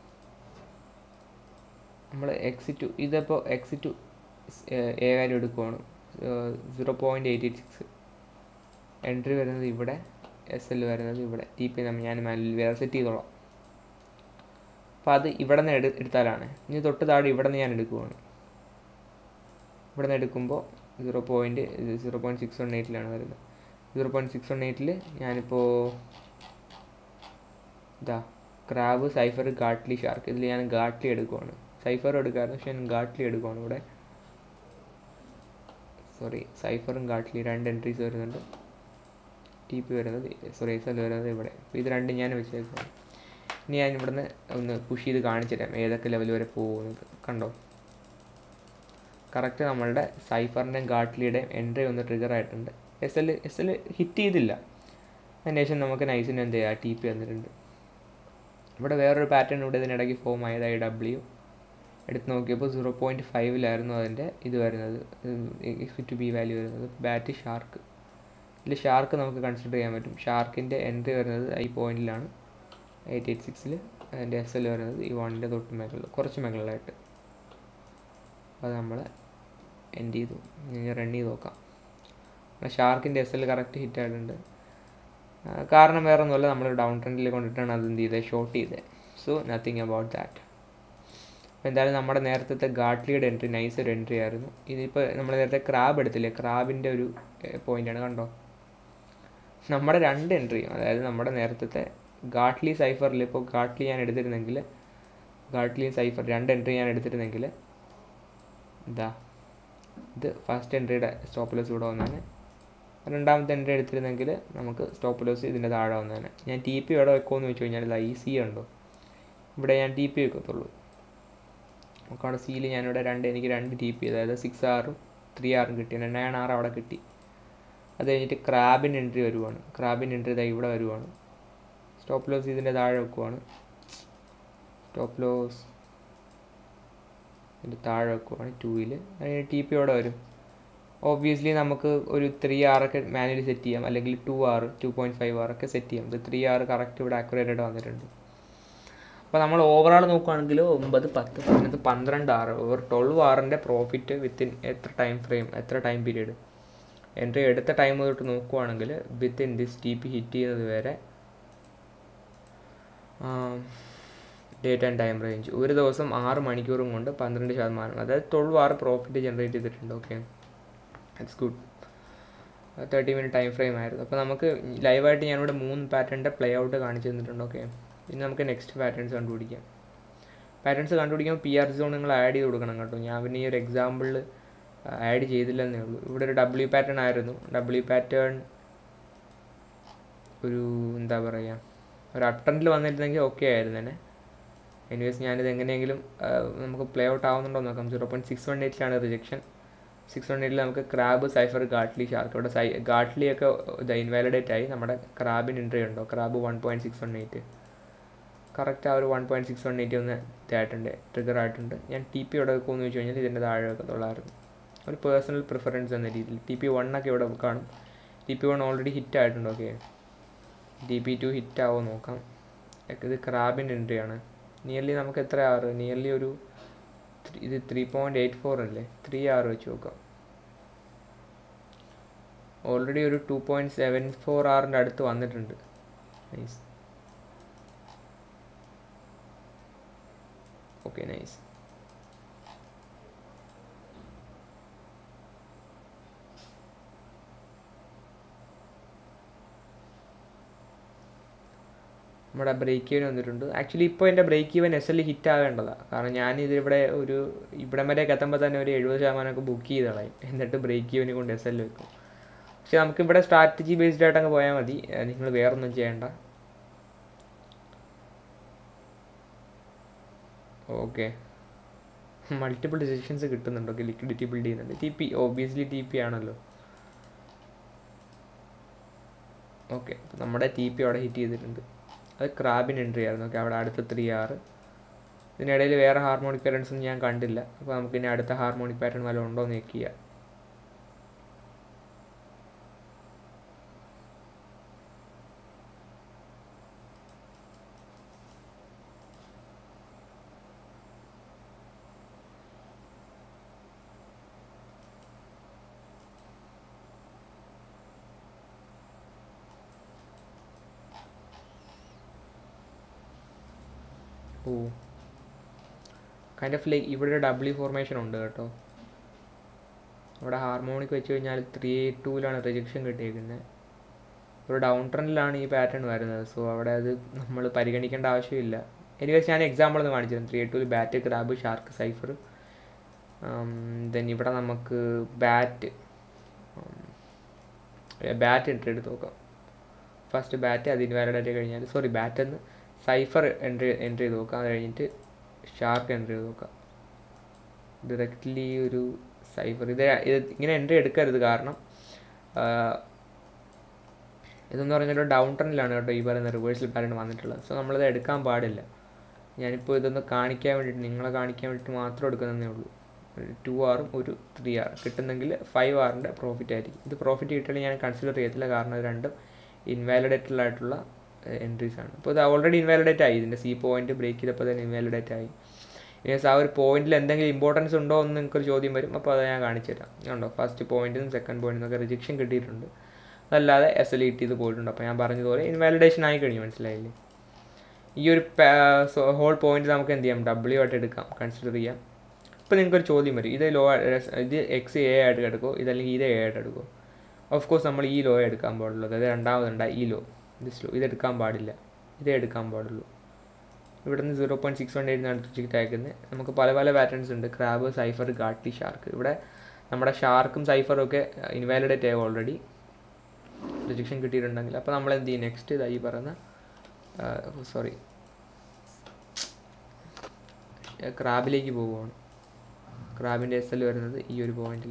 നമ്മൾ എക്സ് ടു ഇതിപ്പോൾ എക്സ് ടു എ വാല്യൂ എടുക്കുവാണ് zero point eight eight six entry വരുന്നത് ഇവിടെ എസ് എൽ വരുന്നത് ഇവിടെ ടി പി നമ്മൾ ഞാൻ മാനുവൽ വേറെ സെറ്റ് ചെയ്തോളാം അപ്പോൾ അത് ഇവിടെ നിന്ന് എടു എടുത്താലാണ് ഇനി തൊട്ട് താഴെ ഇവിടെ നിന്ന് ഞാൻ എടുക്കുവാണ് ഇവിടെ നിന്ന് എടുക്കുമ്പോൾ zero point zero point six one എയ്റ്റിലാണ് വരുന്നത് സീറോ പോയിൻറ്റ് സിക്സ് വൺ എയ്റ്റിൽ ഞാനിപ്പോൾ ഇതാ ക്രാബ് സൈഫർ ഗാട്ട്ലി ഷാർക്ക് ഇതിൽ ഞാൻ ഗാട്ട്ലി എടുക്കുവാണ് സൈഫർ എടുക്കാമായിരുന്നു പക്ഷെ ഞാൻ ഗാട്ട്ലി എടുക്കുവാണ് ഇവിടെ സോറി സൈഫറും ഗാട്ട്ലി രണ്ട് എൻട്രീസ് വരുന്നുണ്ട് ടി പി വരുന്നത് സോറി എസ് എൽ വരുന്നത് ഇവിടെ അപ്പോൾ ഇത് രണ്ടും ഞാൻ വെച്ചേക്കുവാണ് ഇനി ഞാൻ ഇവിടുന്ന് ഒന്ന് പുഷ് ചെയ്ത് കാണിച്ചു തരാം ഏതൊക്കെ ലെവൽ വരെ പോകുന്നത് കണ്ടോ കറക്റ്റ് നമ്മളുടെ സൈഫറിൻ്റെയും ഗാട്ട്ലിയുടെയും എൻട്രി ഒന്ന് ട്രിഗർ ആയിട്ടുണ്ട് S L S L hit ചെയ്തില്ല അതിന് ശേഷം നമുക്ക് നൈസിന് എന്ത് ചെയ്യുക ടി പി വന്നിട്ടുണ്ട് ഇവിടെ വേറൊരു പാറ്റേൺ ഇവിടെ ഇതിനിടയ്ക്ക് ഫോം ആയത് ഐ ഡബ്ല്യു എടുത്ത് നോക്കിയപ്പോൾ സീറോ പോയിൻറ്റ് ഫൈവിലായിരുന്നു അതിൻ്റെ ഇത് വരുന്നത് ടു ബി വാല്യൂ വരുന്നത് ബാറ്റ് ഷാർക്ക് ഇതിൽ ഷാർക്ക് നമുക്ക് കൺസിഡർ ചെയ്യാൻ പറ്റും ഷാർക്കിൻ്റെ എൻട്രി വരുന്നത് ഈ പോയിന്റിലാണ് എയ്റ്റ് എയ്റ്റ് സിക്സിൽ അതിൻ്റെ എസ് എൽ വരുന്നത് ഈ വണ്ണിൻ്റെ തൊട്ട് മുകളിൽ കുറച്ച് മുകളിലായിട്ട് അത് നമ്മൾ എൻഡ് ചെയ്തു ഇനി റൺ ചെയ്ത് നോക്കാം ഷാർക്കിൻ്റെ എസ് എൽ കറക്റ്റ് ഹിറ്റ് ആയിട്ടുണ്ട് ആ, കാരണം വേറെ ഒന്നുമല്ല നമ്മൾ ഡൗൺ ട്രെൻഡിൽ കൊണ്ടിട്ടാണ് അത് എന്ത് ചെയ്തത് ഷോർട്ട് ചെയ്തത് സോ നത്തിങ് അബൌട്ട് ദാറ്റ് അപ്പോൾ എന്തായാലും നമ്മുടെ നേരത്തെ ഗാട്ട്ലിയുടെ എൻട്രി നൈസ് ഒരു എൻട്രി ആയിരുന്നു ഇതിപ്പോൾ നമ്മൾ നേരത്തെ ക്രാബ് എടുത്തില്ലേ ക്രാബിൻ്റെ ഒരു പോയിൻ്റാണ് കണ്ടോ നമ്മുടെ രണ്ട് എൻട്രിയും അതായത് നമ്മുടെ നേരത്തെ ഗാട്ട്ലി സൈഫറിൽ ഇപ്പോൾ ഗാട്ട്ലി ഞാൻ എടുത്തിരുന്നെങ്കിൽ ഗാട്ട്ലി സൈഫർ രണ്ട് എൻട്രി ഞാൻ എടുത്തിരുന്നെങ്കിൽ ഇതാ ഇത് ഫസ്റ്റ് എൻട്രിയുടെ സ്റ്റോപ്പ് ലോസ് ഇവിടെ വന്നേനെ രണ്ടാമത്തെ എൻട്രി എടുത്തിരുന്നെങ്കിൽ നമുക്ക് സ്റ്റോപ്പ് ലോസ് ഇതിൻ്റെ താഴെ വന്നേനെ ഞാൻ ടി പി എവിടെ വെക്കുമെന്ന് വെച്ച് കഴിഞ്ഞാൽ ഇതാ ഈ സി ഉണ്ടോ ഇവിടെ ഞാൻ ടി പി വെക്കത്തുള്ളൂ നമുക്ക് അവിടെ സിയിൽ ഞാനിവിടെ രണ്ട് എനിക്ക് രണ്ട് ടി പി അതായത് സിക്സ് ആറും ത്രീ ആറും കിട്ടി നയൻ ആറ് അവിടെ കിട്ടി അത് കഴിഞ്ഞിട്ട് ക്രാബിൻ്റെ എൻട്രി വരുവാണ് ക്രാബിൻ്റെ എൻട്രി ഇതാ ഇവിടെ വരുവാണ് സ്റ്റോപ്പ് ലോസ് ഇതിൻ്റെ താഴെ വെക്കുവാണ് സ്റ്റോപ്പ് ലോസ് ഇത് താഴെ വെക്കുവാണ് ടൂയിൽ അതിന് ടി പി അവിടെ വരും ഓബ്വിയസ്ലി നമുക്ക് ഒരു ത്രീ ആറൊക്കെ മാനുവലി സെറ്റ് ചെയ്യാം അല്ലെങ്കിൽ two R two point five ആറൊക്കെ സെറ്റ് ചെയ്യാം ഇത് ത്രീ ആർ കറക്റ്റ് ഇവിടെ ആക്യുറേറ്റ് ആയിട്ട് വന്നിട്ടുണ്ട് അപ്പോൾ നമ്മൾ ഓവറാൾ നോക്കുകയാണെങ്കിൽ ഒമ്പത് പത്ത് പതിനൊന്ന് പന്ത്രണ്ട് ആറ് ഒരു ട്വൽവ് ആറിൻ്റെ പ്രോഫിറ്റ് വിത്തിൻ എത്ര ടൈം ഫ്രെയിം എത്ര ടൈം പീരീഡ് എൻട്രി എടുത്ത ടൈം തൊട്ട് നോക്കുവാണെങ്കിൽ within this T P hit ചെയ്യുന്നത് വരെ ഡേറ്റ് ആൻഡ് ടൈം റേഞ്ച് ഒരു ദിവസം ആറ് മണിക്കൂറും കൊണ്ട് പന്ത്രണ്ട് ശതമാനം അതായത് ട്വൽവ് ആറ് പ്രോഫിറ്റ് ജനറേറ്റ് ചെയ്തിട്ടുണ്ട് okay it's good thirty minute time frame ആയിരുന്നു അപ്പോൾ നമുക്ക് ലൈവായിട്ട് ഞാനിവിടെ മൂന്ന് പാറ്റേണിൻ്റെ പ്ലേ ഔട്ട് കാണിച്ചു തന്നിട്ടുണ്ട് ഓക്കെ ഇനി നമുക്ക് നെക്സ്റ്റ് പാറ്റേൺസ് കണ്ടുപിടിക്കാം പാറ്റേൺസ് കണ്ടുപിടിക്കുമ്പോൾ പി ആർ സോൺ നിങ്ങൾ ആഡ് ചെയ്ത് കൊടുക്കണം കേട്ടോ ഞാൻ പിന്നെ ഈ ഒരു എക്സാമ്പിളിൽ ആഡ് ചെയ്തില്ലെന്നേ ഉള്ളൂ ഇവിടെ ഒരു ഡബ്ല്യു പാറ്റേൺ ആയിരുന്നു ഡബ്ല്യു പാറ്റേൺ ഒരു എന്താ പറയുക ഒരു അട്ടൻറ്റിൽ വന്നിരുന്നെങ്കിൽ ഓക്കെ ആയിരുന്നേനെ എനിവേസ് ഞാനിത് എങ്ങനെയെങ്കിലും നമുക്ക് പ്ലേ ഔട്ട് ആവുന്നുണ്ടോ നോക്കാം സീറോ പോയിൻറ്റ് സിക്സ് വൺ എയ്റ്റിലാണ് റിജക്ഷൻ സിക്സ് വൺ എയ്റ്റിൽ നമുക്ക് ക്രാബ് സൈഫർ ഗാട്ട്ലി ഷാർക്ക് ഇവിടെ സൈ ഗാട്ട്ലിയൊക്കെ ഇത് ഇൻവാലിഡേറ്റ് ആയി നമ്മുടെ ക്രാബിന് എൻട്രി ഉണ്ടോ crab one point six one eight correct ആ ഒരു one point six one eight ഒന്ന് ഇതായിട്ടുണ്ട് ട്രിഗർ ആയിട്ടുണ്ട് ഞാൻ ടി പി ഇവിടെ വെക്കുമെന്ന് വെച്ച് കഴിഞ്ഞാൽ ഇതിൻ്റെ താഴെ വെക്കത്തുള്ളായിരുന്നു ഒരു പേഴ്സണൽ പ്രിഫറൻസ് എന്ന രീതിയിൽ ടി പി വണ്ണൊക്കെ ഇവിടെ കാണും T P one already hit ആയിട്ടുണ്ട് okay T P two hit ആവോ നോക്കാം ഇത് ക്രാബിൻ്റെ എൻട്രി ആണ് നിയർലി നമുക്ക് എത്ര ആറ് നിയർലി ഒരു ഇത് ത്രീ പോയിൻറ്റ് എയ്റ്റ് ഫോർ അല്ലേ ത്രീ ആറ് വെച്ച് നോക്കാം ഓൾറെഡി ഒരു ടു പോയിൻറ്റ് സെവൻ ഫോർ ആറിൻ്റെ അടുത്ത് വന്നിട്ടുണ്ട് നൈസ് ഓക്കെ നൈസ് നമ്മുടെ ബ്രേക്ക് ഈവൻ വന്നിട്ടുണ്ട് ആക്ച്വലി ഇപ്പോൾ എൻ്റെ break even S L hit ആവേണ്ടതാണ് കാരണം ഞാൻ ഇതിവിടെ ഒരു ഇവിടം വരെയൊക്കെ എത്തുമ്പോൾ തന്നെ ഒരു എഴുപത് ശതമാനമൊക്കെ ബുക്ക് ചെയ്ത് കളയും എന്നിട്ട് ബ്രേക്ക് ഈവന് കൊണ്ട് എസ് എൽ വെക്കും പക്ഷെ നമുക്കിവിടെ സ്ട്രാറ്റജി ബേസ്ഡ് ആയിട്ട് അങ്ങ് പോയാൽ മതി നിങ്ങൾ വേറൊന്നും ചെയ്യേണ്ട ഓക്കെ മൾട്ടിപ്പിൾ ഡിസിഷൻസ് കിട്ടുന്നുണ്ട് ഓക്കെ ലിക്വിഡിറ്റി ബിൽഡ് ചെയ്യുന്നുണ്ട് T P obviously T P ആണല്ലോ ഓക്കെ നമ്മുടെ ടി പി അവിടെ ഹിറ്റ് ചെയ്തിട്ടുണ്ട് അത് ക്രാബിന് എൻട്രി ആയിരുന്നു ഓക്കെ അവിടെ അടുത്ത ത്രീ ആറ് ഇതിനിടയിൽ വേറെ ഹാർമോണിക് പാറ്റേൺസ് ഒന്നും ഞാൻ കണ്ടില്ല അപ്പോൾ നമുക്ക് ഇനി അടുത്ത ഹാർമോണിക് പാറ്റേൺ വല്ലതും ഉണ്ടോ എന്ന് ചെക്ക് ചെയ്യാം ഓ കൈൻഡ് ഓഫ് ലൈക്ക് ഇവിടെ ഒരു ഡബ്ല്യു ഫോർമേഷൻ ഉണ്ട് കേട്ടോ അവിടെ ഹാർമോണിക് വെച്ച് കഴിഞ്ഞാൽ ത്രീ എയ്റ്റ് ടൂവിലാണ് റിജക്ഷൻ കിട്ടിയേക്കുന്നത് ഒരു ഡൗൺ ട്രെൻഡിലാണ് ഈ പാറ്റേൺ വരുന്നത് സോ അവിടെ അത് നമ്മൾ പരിഗണിക്കേണ്ട ആവശ്യമില്ല എനിവേസ് ഞാൻ എക്സാമ്പിൾ ഒന്ന് കാണിച്ചിരുന്നു ത്രീ എയ്റ്റ് ടൂവിൽ bat crab shark cypher then ഇവിടെ നമുക്ക് ബാറ്റ് ബാറ്റ് എൻട്രി എടുത്ത് നോക്കാം ഫസ്റ്റ് ബാറ്റ് അത് ഇൻവാലിഡായിട്ട് കഴിഞ്ഞാൽ സോറി ബാറ്റ് എന്ന് സൈഫർ എൻട്രി എൻട്രി ചെയ്ത് നോക്കാം അത് കഴിഞ്ഞിട്ട് ഷാർക്ക് എൻട്രി ചെയ്ത് നോക്കാം ഡയറക്റ്റ്ലി ഒരു സൈഫർ ഇത് ഇത് ഇങ്ങനെ എൻട്രി എടുക്കരുത് കാരണം ഇതെന്ന് പറഞ്ഞാൽ ഒരു ഡൗൺ ട്രെൻഡിലാണ് കേട്ടോ ഈ പറയുന്ന റിവേഴ്സൽ പാറ്റേൺ വന്നിട്ടുള്ളത് സോ നമ്മളിത് എടുക്കാൻ പാടില്ല ഞാനിപ്പോൾ ഇതൊന്ന് കാണിക്കാൻ വേണ്ടിയിട്ട് നിങ്ങളെ കാണിക്കാൻ വേണ്ടിയിട്ട് മാത്രം എടുക്കുന്നതേ ഉള്ളൂ ഒരു ടു ആറും ഒരു ത്രീ ആർ കിട്ടുന്നെങ്കിൽ ഫൈവ് ആറിൻ്റെ പ്രോഫിറ്റ് ആയിരിക്കും ഇത് പ്രോഫിറ്റ് കിട്ടിയാൽ ഞാൻ കൺസിഡർ ചെയ്യത്തില്ല കാരണം ഇത് രണ്ടും ഇൻവാലിഡേറ്റഡ് ആയിട്ടുള്ള എൻട്രീസ് ആണ് അപ്പോൾ ഇത് ഓൾറെഡി ഇൻവാലിഡേറ്റ് ആയി ഇതിൻ്റെ സി പോയിന്റ് ബ്രേക്ക് ചെയ്തപ്പോൾ തന്നെ ഇൻവാലിഡേറ്റ് ആയി മീൻസ് ആ ഒരു പോയിന്റിൽ എന്തെങ്കിലും ഇമ്പോർട്ടൻസ് ഉണ്ടോ എന്ന് നിങ്ങൾക്കൊരു ചോദ്യം വരും അപ്പോൾ അത് ഞാൻ കാണിച്ചു തരാം കണ്ടോ ഫസ്റ്റ് പോയിന്റിനും സെക്കൻഡ് പോയിന്റിനും ഒക്കെ റിജക്ഷൻ കിട്ടിയിട്ടുണ്ട് അതല്ലാതെ എസ് എൽ ഇറ്റ് ചെയ്ത് പോയിട്ടുണ്ട് അപ്പോൾ ഞാൻ പറഞ്ഞതുപോലെ ഇൻവാലിഡേഷൻ ആയി കഴിഞ്ഞു മനസ്സിലായില്ലേ ഈ ഒരു ഹോൾ പോയിന്റ് നമുക്ക് എന്ത് ചെയ്യാം ഡബ്ല്യു ആയിട്ട് എടുക്കാം കൺസിഡർ ചെയ്യാം ഇപ്പോൾ നിങ്ങൾക്കൊരു ചോദ്യം വരും ഇത് ലോ ഇത് എക്സ് എ ആയിട്ട് എടുക്കുമോ ഇതല്ലെങ്കിൽ ഇത് എ ആയിട്ട് എടുക്കുമോ ഓഫ് കോഴ്സ് നമ്മൾ ഈ ലോ എടുക്കാൻ പാടുള്ളൂ അതായത് രണ്ടാമതുണ്ട് ഈ ലോ ദിസ് ലോ ഇതെടുക്കാൻ പാടില്ല ഇതേ എടുക്കാൻ പാടുള്ളൂ ഇവിടെ നിന്ന് zero point six one eight ticket അയക്കുന്നത് നമുക്ക് പല പല പാറ്റേൺസ് ഉണ്ട് ക്രാബ് സൈഫർ ഗാട്ടി ഷാർക്ക് ഇവിടെ നമ്മുടെ ഷാർക്കും സൈഫറും ഒക്കെ ഇൻവാലിഡേറ്റ് ആയി ഓൾറെഡി റിജക്ഷൻ കിട്ടിയിട്ടുണ്ടെങ്കിൽ അപ്പോൾ നമ്മൾ എന്ത് ചെയ്യും നെക്സ്റ്റ് ഇതാ ഈ പറയുന്ന സോറി ക്രാബിലേക്ക് പോവുകയാണ് ക്രാബിൻ്റെ എസ് എൽ വരുന്നത് ഈ ഒരു പോയിന്റിൽ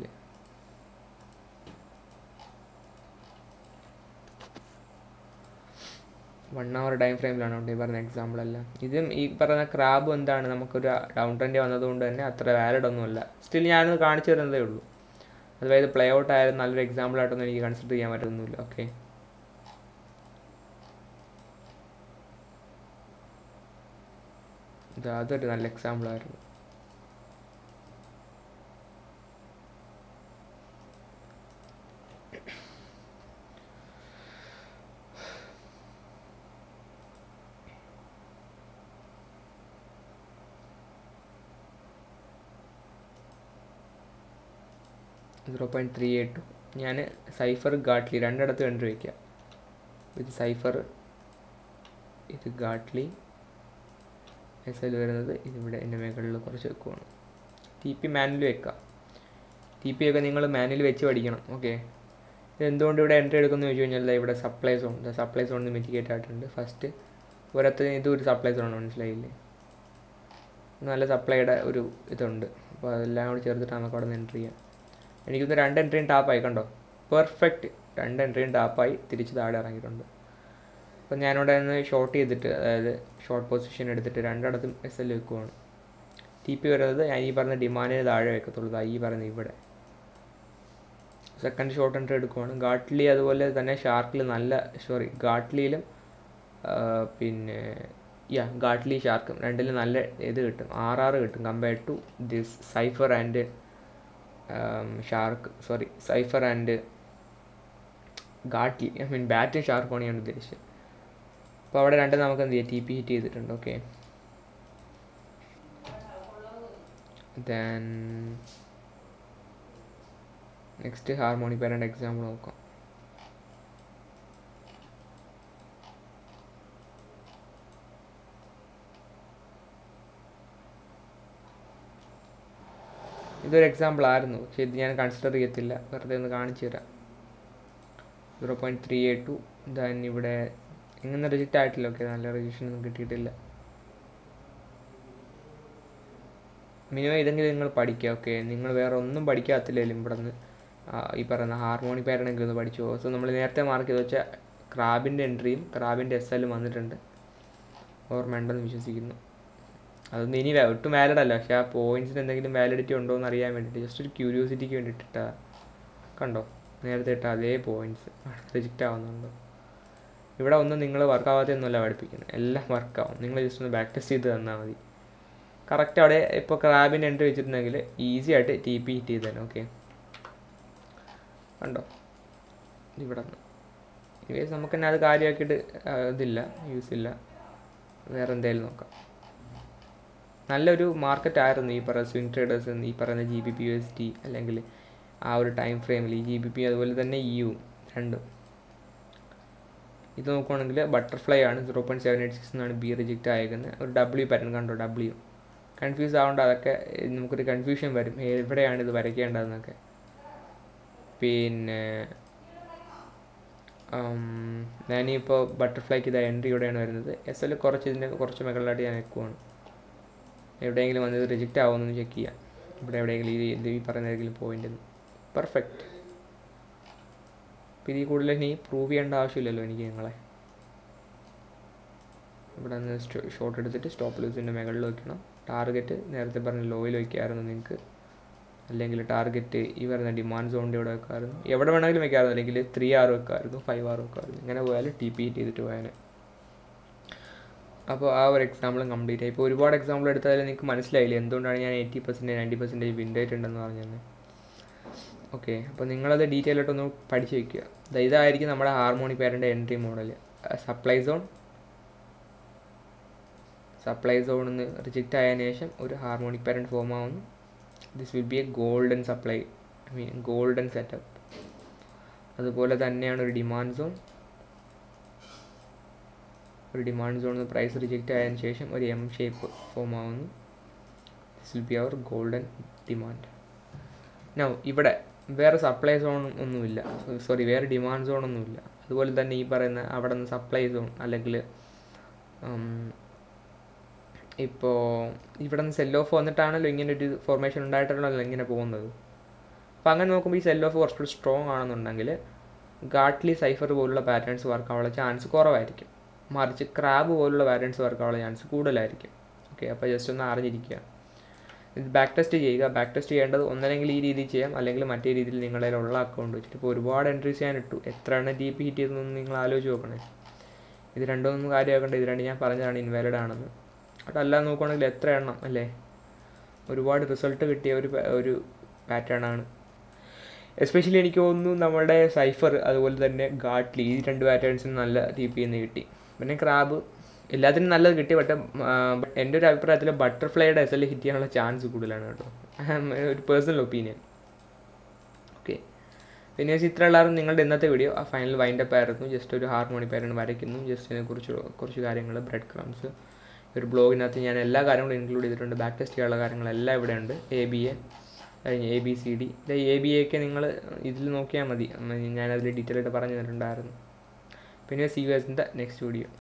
വൺ അവർ ടൈം ഫ്രെയിമിലാണ് ഉണ്ട് ഈ പറഞ്ഞ എക്സാമ്പിളെല്ലാം ഇതും ഈ പറയുന്ന ക്രാബും എന്താണ് നമുക്കൊരു ഡൗൺ ട്രെൻഡ് വന്നതുകൊണ്ട് തന്നെ അത്ര വാലിഡ് ഒന്നുമല്ല സ്റ്റിൽ ഞാനത് കാണിച്ചു തരുന്നതേ ഉള്ളൂ അതായത് പ്ലേ ഔട്ട് ആയാലും നല്ലൊരു എക്സാമ്പിൾ ആയിട്ടൊന്നും എനിക്ക് കൺസിഡർ ചെയ്യാൻ പറ്റുന്നില്ല ഓക്കെ ഇത് അതൊരു നല്ല എക്സാമ്പിൾ ആയിരുന്നു സീറോ പോയിൻറ്റ് ത്രീ എയ്റ്റ് ഞാൻ സൈഫർ ഗാട്ട്ലി രണ്ടിടത്ത് കണ്ടു വയ്ക്കാം ഇത് സൈഫർ ഇത് ഗാട്ട്ലി എസ് എൽ വരുന്നത് ഇതിവിടെ എൻ്റെ മേഖലയിൽ കുറച്ച് വെക്കുവാണ് ടി പി മാനുവൽ വെക്കാം ടി പി ഒക്കെ നിങ്ങൾ മാനുവൽ വെച്ച് പഠിക്കണം ഓക്കെ ഇത് എന്തുകൊണ്ട് ഇവിടെ എൻട്രി എടുക്കുമെന്ന് ചോദിച്ചു കഴിഞ്ഞാൽ ഇവിടെ സപ്ലൈ സോൺ സപ്ലൈ സോണിൽ മിറ്റിഗേറ്റ് ആയിട്ടുണ്ട് ഫസ്റ്റ് ഒരത്തിന് ഇതും ഒരു സപ്ലൈ സോണാണ് മനസ്സിലായില്ലേ നല്ല സപ്ലൈയുടെ ഒരു ഇതുണ്ട് അപ്പോൾ അതെല്ലാം കൂടി ചേർത്തിട്ട് നമുക്ക് അവിടെ നിന്ന് എൻട്രി ചെയ്യാം എനിക്കൊന്ന് രണ്ട് എൻട്രിയും ടാപ്പായി കണ്ടോ പെർഫെക്റ്റ് രണ്ട് എൻട്രിയും ടാപ്പായി തിരിച്ച് താഴെ ഇറങ്ങിയിട്ടുണ്ട് അപ്പോൾ ഞാനിവിടെ നിന്ന് ഷോർട്ട് ചെയ്തിട്ട് അതായത് ഷോർട്ട് പൊസിഷൻ എടുത്തിട്ട് രണ്ടിടത്തും എസ് എൽ വെക്കുവാണ് ടി പി വരുന്നത് ഞാൻ ഈ പറഞ്ഞ ഡിമാൻഡിന് താഴെ വെക്കത്തുള്ളൂ ദാ ഈ പറയുന്നത് ഇവിടെ സെക്കൻഡ് ഷോർട്ട് എൻട്രി എടുക്കുവാണ് ഗാട്ട്ലി അതുപോലെ തന്നെ ഷാർക്കിൽ നല്ല സോറി ഗാട്ട്ലിയിലും പിന്നെ യാ ഗാട്ട്ലി ഷാർക്കും രണ്ടിലും നല്ല ഇത് കിട്ടും ആർ ആർ കിട്ടും compared to this cypher and shark sorry cypher and Gartley I mean ബാറ്റും ഷാർക്കാണ് ഞാൻ ഉദ്ദേശിച്ചത് അപ്പോൾ അവിടെ രണ്ട് നമുക്ക് എന്ത് ചെയ്യാം ടി പി ഹിറ്റ് ചെയ്തിട്ടുണ്ട് ഓക്കെ ദെൻ നെക്സ്റ്റ് ഹാർമോണി പേരൻ്റെ എക്സാമ്പിൾ നോക്കാം ഇതൊരു എക്സാമ്പിൾ ആയിരുന്നു പക്ഷേ ഇത് ഞാൻ കൺസിഡർ ചെയ്യത്തില്ല വെറുതെ ഒന്ന് കാണിച്ചു തരാം zero point three eight two than ഇവിടെ ഇങ്ങനെ റിജക്റ്റ് ആയിട്ടില്ല ഓക്കെ നല്ല രജിസ്ട്രേഷൻ ഒന്നും കിട്ടിയിട്ടില്ല മിനിമം ഇതെങ്കിലും നിങ്ങൾ പഠിക്കുക ഓക്കെ നിങ്ങൾ വേറെ ഒന്നും പഠിക്കാത്തില്ലെങ്കിലും ഇവിടെ നിന്ന് ഈ പറയുന്ന ഹാർമോണി പാരണെങ്കിൽ ഒന്ന് പഠിച്ചു സോ നമ്മൾ നേരത്തെ മാർക്ക് ചെയ്ത് വെച്ചാൽ ക്രാബിൻ്റെ എൻട്രിയും ക്രാബിൻ്റെ എസ് എല്ലും വന്നിട്ടുണ്ട് ഓർമ്മയുണ്ടെന്ന് വിശ്വസിക്കുന്നു അതൊന്നും ഇനി ഒട്ടും വാലിഡ് അല്ല പക്ഷേ ആ പോയിന്റ്സിന് എന്തെങ്കിലും വാലിഡിറ്റി ഉണ്ടോ എന്ന് അറിയാൻ വേണ്ടിയിട്ട് ജസ്റ്റ് ഒരു ക്യൂരിയോസിറ്റിക്ക് വേണ്ടിയിട്ടാ കണ്ടോ നേരത്തെ ഇട്ട അതേ പോയിന്റ്സ് റിജക്റ്റ് ആവുന്നുണ്ടോ ഇവിടെ ഒന്നും നിങ്ങൾ വർക്ക് ആവാത്തൊന്നുമല്ല പഠിപ്പിക്കുന്നത് എല്ലാം വർക്കാവും നിങ്ങൾ ജസ്റ്റ് ഒന്ന് ബാക്ക് ടെസ്റ്റ് ചെയ്ത് തന്നാൽ മതി കറക്റ്റ് അവിടെ ഇപ്പോൾ ക്രാബിൻ്റെ എൻട്രി വെച്ചിട്ടുണ്ടെങ്കിൽ ഈസി ആയിട്ട് ടി പി ഹിറ്റ് ചെയ്ത് തന്നെ ഓക്കെ കണ്ടോ ഇവിടെ ഇനിവേസ് നമുക്ക് തന്നെ അത് കാര്യമാക്കിയിട്ട് ഇതില്ല യൂസ് ഇല്ല വേറെ എന്തെങ്കിലും നോക്കാം നല്ലൊരു മാർക്കറ്റ് ആയിരുന്നു ഈ പറയുന്ന സ്വിംഗ് ട്രേഡേഴ്സ് ഈ പറയുന്ന G B P U S T അല്ലെങ്കിൽ ആ ഒരു ടൈം ഫ്രെയിമിൽ ഈ ജി ബി പി അതുപോലെ തന്നെ ഇയു രണ്ടും ഇത് നോക്കുവാണെങ്കിൽ ബട്ടർഫ്ലൈ ആണ് zero point seven eight six എന്നാണ് ബി റിജക്റ്റ് ആയേക്കുന്നത് ഒരു ഡബ്ല്യു പാറ്റേൺ കണ്ടോ ഡബ്ല്യു കൺഫ്യൂസ് ആവേണ്ട അതൊക്കെ നമുക്കൊരു കൺഫ്യൂഷൻ വരും എവിടെയാണ് ഇത് വരയ്ക്കേണ്ടതെന്നൊക്കെ പിന്നെ ഞാനിപ്പോൾ ബട്ടർഫ്ലൈക്ക് ഇത് എൻട്രി ഇവിടെയാണ് വരുന്നത് എസ് എൽ കുറച്ച് ഇതിൻ്റെ കുറച്ച് മുകളിലായിട്ട് ഞാൻ വെക്കുവാണ് എവിടെയെങ്കിലും വന്നത് റിജക്റ്റ് ആവുമെന്ന് ചെക്ക് ചെയ്യാം ഇവിടെ എവിടെയെങ്കിലും ഈ ഇത് ഈ പറയുന്ന ഏതെങ്കിലും പോയിന്റ് പെർഫെക്റ്റ് അപ്പോൾ ഇതിൽ കൂടുതൽ ഇനി പ്രൂവ് ചെയ്യേണ്ട ആവശ്യമില്ലല്ലോ എനിക്ക് നിങ്ങളെ ഇവിടെ നിന്ന് ഷോട്ട് എടുത്തിട്ട് സ്റ്റോപ്പ് ലൂസിൻ്റെ മുകളിൽ വയ്ക്കണം ടാർഗറ്റ് നേരത്തെ പറഞ്ഞ ലോയിൽ വയ്ക്കാമായിരുന്നു നിങ്ങൾക്ക് അല്ലെങ്കിൽ ടാർഗറ്റ് ഈ പറയുന്ന ഡിമാൻഡ് സോണിൻ്റെ ഇവിടെ വെക്കാമായിരുന്നു എവിടെ വേണമെങ്കിലും വെക്കാമായിരുന്നു അല്ലെങ്കിൽ ത്രീ ആർ വെക്കാമായിരുന്നു ഫൈവ് ആർ വെക്കാമായിരുന്നു ഇങ്ങനെ പോയാൽ ടി പി ഹിറ്റ് ചെയ്തിട്ട് പോയാൽ അപ്പോൾ ആ ഒരു എക്സാമ്പിളും കംപ്ലീറ്റ് ആയി ഇപ്പോൾ ഒരുപാട് എക്സാമ്പിൾ എടുത്താൽ നിങ്ങൾക്ക് മനസ്സിലായില്ലേ എന്തുകൊണ്ടാണ് ഞാൻ eighty percentage ninety percentage win rate ഉണ്ടെന്ന് പറഞ്ഞത് ഓക്കെ അപ്പോൾ നിങ്ങളത് ഡീറ്റെയിൽ ആയിട്ടൊന്ന് പഠിച്ച് വയ്ക്കുക ഇതായിരിക്കും നമ്മുടെ ഹാർമോണി പേരൻ്റെ entry model supply zone supply സോണിൽ നിന്ന് റിജക്റ്റ് ആയതിനു ശേഷം ഒരു ഹാർമോണിക് പാരൻറ്റ് ഫോം ആവുന്നു this will be a golden supply I mean golden setup അതുപോലെ തന്നെയാണ് ഒരു ഡിമാൻഡ് സോൺ ഒരു ഡിമാൻഡ് സോണിൽ നിന്ന് പ്രൈസ് റിജക്റ്റ് ആയതിനു ശേഷം ഒരു എം ഷേപ്പ് ഫോം ആവുന്നു this will be our golden demand no ഇവിടെ വേറെ സപ്ലൈ സോൺ ഒന്നുമില്ല സോറി വേറെ ഡിമാൻഡ് സോൺ ഒന്നുമില്ല അതുപോലെ തന്നെ ഈ പറയുന്ന അവിടെ നിന്ന് സപ്ലൈ സോൺ അല്ലെങ്കിൽ ഇപ്പോൾ ഇവിടെ നിന്ന് സെൽ ഓഫ് വന്നിട്ടാണല്ലോ ഇങ്ങനെ ഒരു ഫോർമേഷൻ ഉണ്ടായിട്ടുള്ളതല്ലോ ഇങ്ങനെ പോകുന്നത് അപ്പോൾ അങ്ങനെ നോക്കുമ്പോൾ ഈ സെൽ ഓഫ് കുറച്ചുകൂടി സ്ട്രോങ് ആണെന്നുണ്ടെങ്കിൽ ഗാട്ട്ലി സൈഫർ പോലുള്ള പാറ്റേൺസ് വർക്ക് ആവാനുള്ള ചാൻസ് കുറവായിരിക്കും മറിച്ച് ക്രാബ് പോലുള്ള വാരിയൻസ് വർക്കാനുള്ള ചാൻസ് കൂടുതലായിരിക്കും ഓക്കെ അപ്പോൾ ജസ്റ്റ് ഒന്ന് അറിഞ്ഞിരിക്കുക ഇത് ബാക്ക് ടെസ്റ്റ് ചെയ്യുക ബാക്ക് ടെസ്റ്റ് ചെയ്യേണ്ടത് ഒന്നല്ലെങ്കിൽ ഈ രീതിയിൽ ചെയ്യാം അല്ലെങ്കിൽ മറ്റേ രീതിയിൽ നിങ്ങളുടെ ഉള്ള അക്കൗണ്ട് വെച്ചിട്ട് ഇപ്പോൾ ഒരുപാട് എൻട്രീസ് ഞാൻ ഇട്ടു എത്ര എണ്ണം ടി പി ഹിറ്റ് ചെയ്തെന്ന് നിങ്ങൾ ആലോചിച്ച് നോക്കണേ ഇത് രണ്ടൊന്നും കാര്യമാക്കേണ്ട ഇത് രണ്ട് ഞാൻ പറഞ്ഞതാണ് ഇൻവാലിഡ് ആണെന്ന് അവിടെ അല്ലാതെ നോക്കുകയാണെങ്കിൽ എത്ര എണ്ണം അല്ലേ ഒരുപാട് റിസൾട്ട് കിട്ടിയ ഒരു പ- ഒരു പാറ്റേൺ ആണ് എസ്പെഷ്യലി എനിക്ക് തോന്നുന്നു നമ്മുടെ സൈഫർ അതുപോലെ തന്നെ ഗാട്ട്ലി ഈ രണ്ട് പാറ്റേൺസിന് നല്ല ടി പി എന്ന് കിട്ടി പിന്നെ ക്രാബ് എല്ലാത്തിനും നല്ലത് കിട്ടി പക്ഷേ എൻ്റെ ഒരു അഭിപ്രായത്തിൽ ബട്ടർഫ്ലൈയുടെ എസ് എൽ ഹിറ്റ് ചെയ്യാനുള്ള ചാൻസ് കൂടുതലാണ് കേട്ടോ ഒരു പേഴ്സണൽ ഒപ്പീനിയൻ ഓക്കെ പിന്നെ ഇത്രയുള്ളായിരുന്നു നിങ്ങളുടെ ഇന്നത്തെ വീഡിയോ ആ ഫൈനൽ വൈൻഡപ്പ് ആയിരുന്നു ജസ്റ്റ് ഒരു ഹാർമോണി പാറ്റേൺ വരയ്ക്കുന്നു ജസ്റ്റ് ഇതിനെക്കുറിച്ച് കുറച്ച് കാര്യങ്ങൾ ബ്രെഡ് ക്രംസ് ഒരു ബ്ലോഗിനകത്ത് ഞാൻ എല്ലാ കാര്യങ്ങളും ഇൻക്ലൂഡ് ചെയ്തിട്ടുണ്ട് ബാക്ക് ടെസ്റ്റ് ചെയ്യാനുള്ള കാര്യങ്ങളെല്ലാം ഇവിടെ ഉണ്ട് എ ബി എ കഴിഞ്ഞ് A B C D A B A ഒക്കെ നിങ്ങൾ ഇതിൽ നോക്കിയാൽ മതി ഞാനതിൽ ഡീറ്റെയിൽ ആയിട്ട് പറഞ്ഞു തന്നിട്ടുണ്ടായിരുന്നു പിന്നെ സി യു എസിൻ്റെ നെക്സ്റ്റ് വീഡിയോ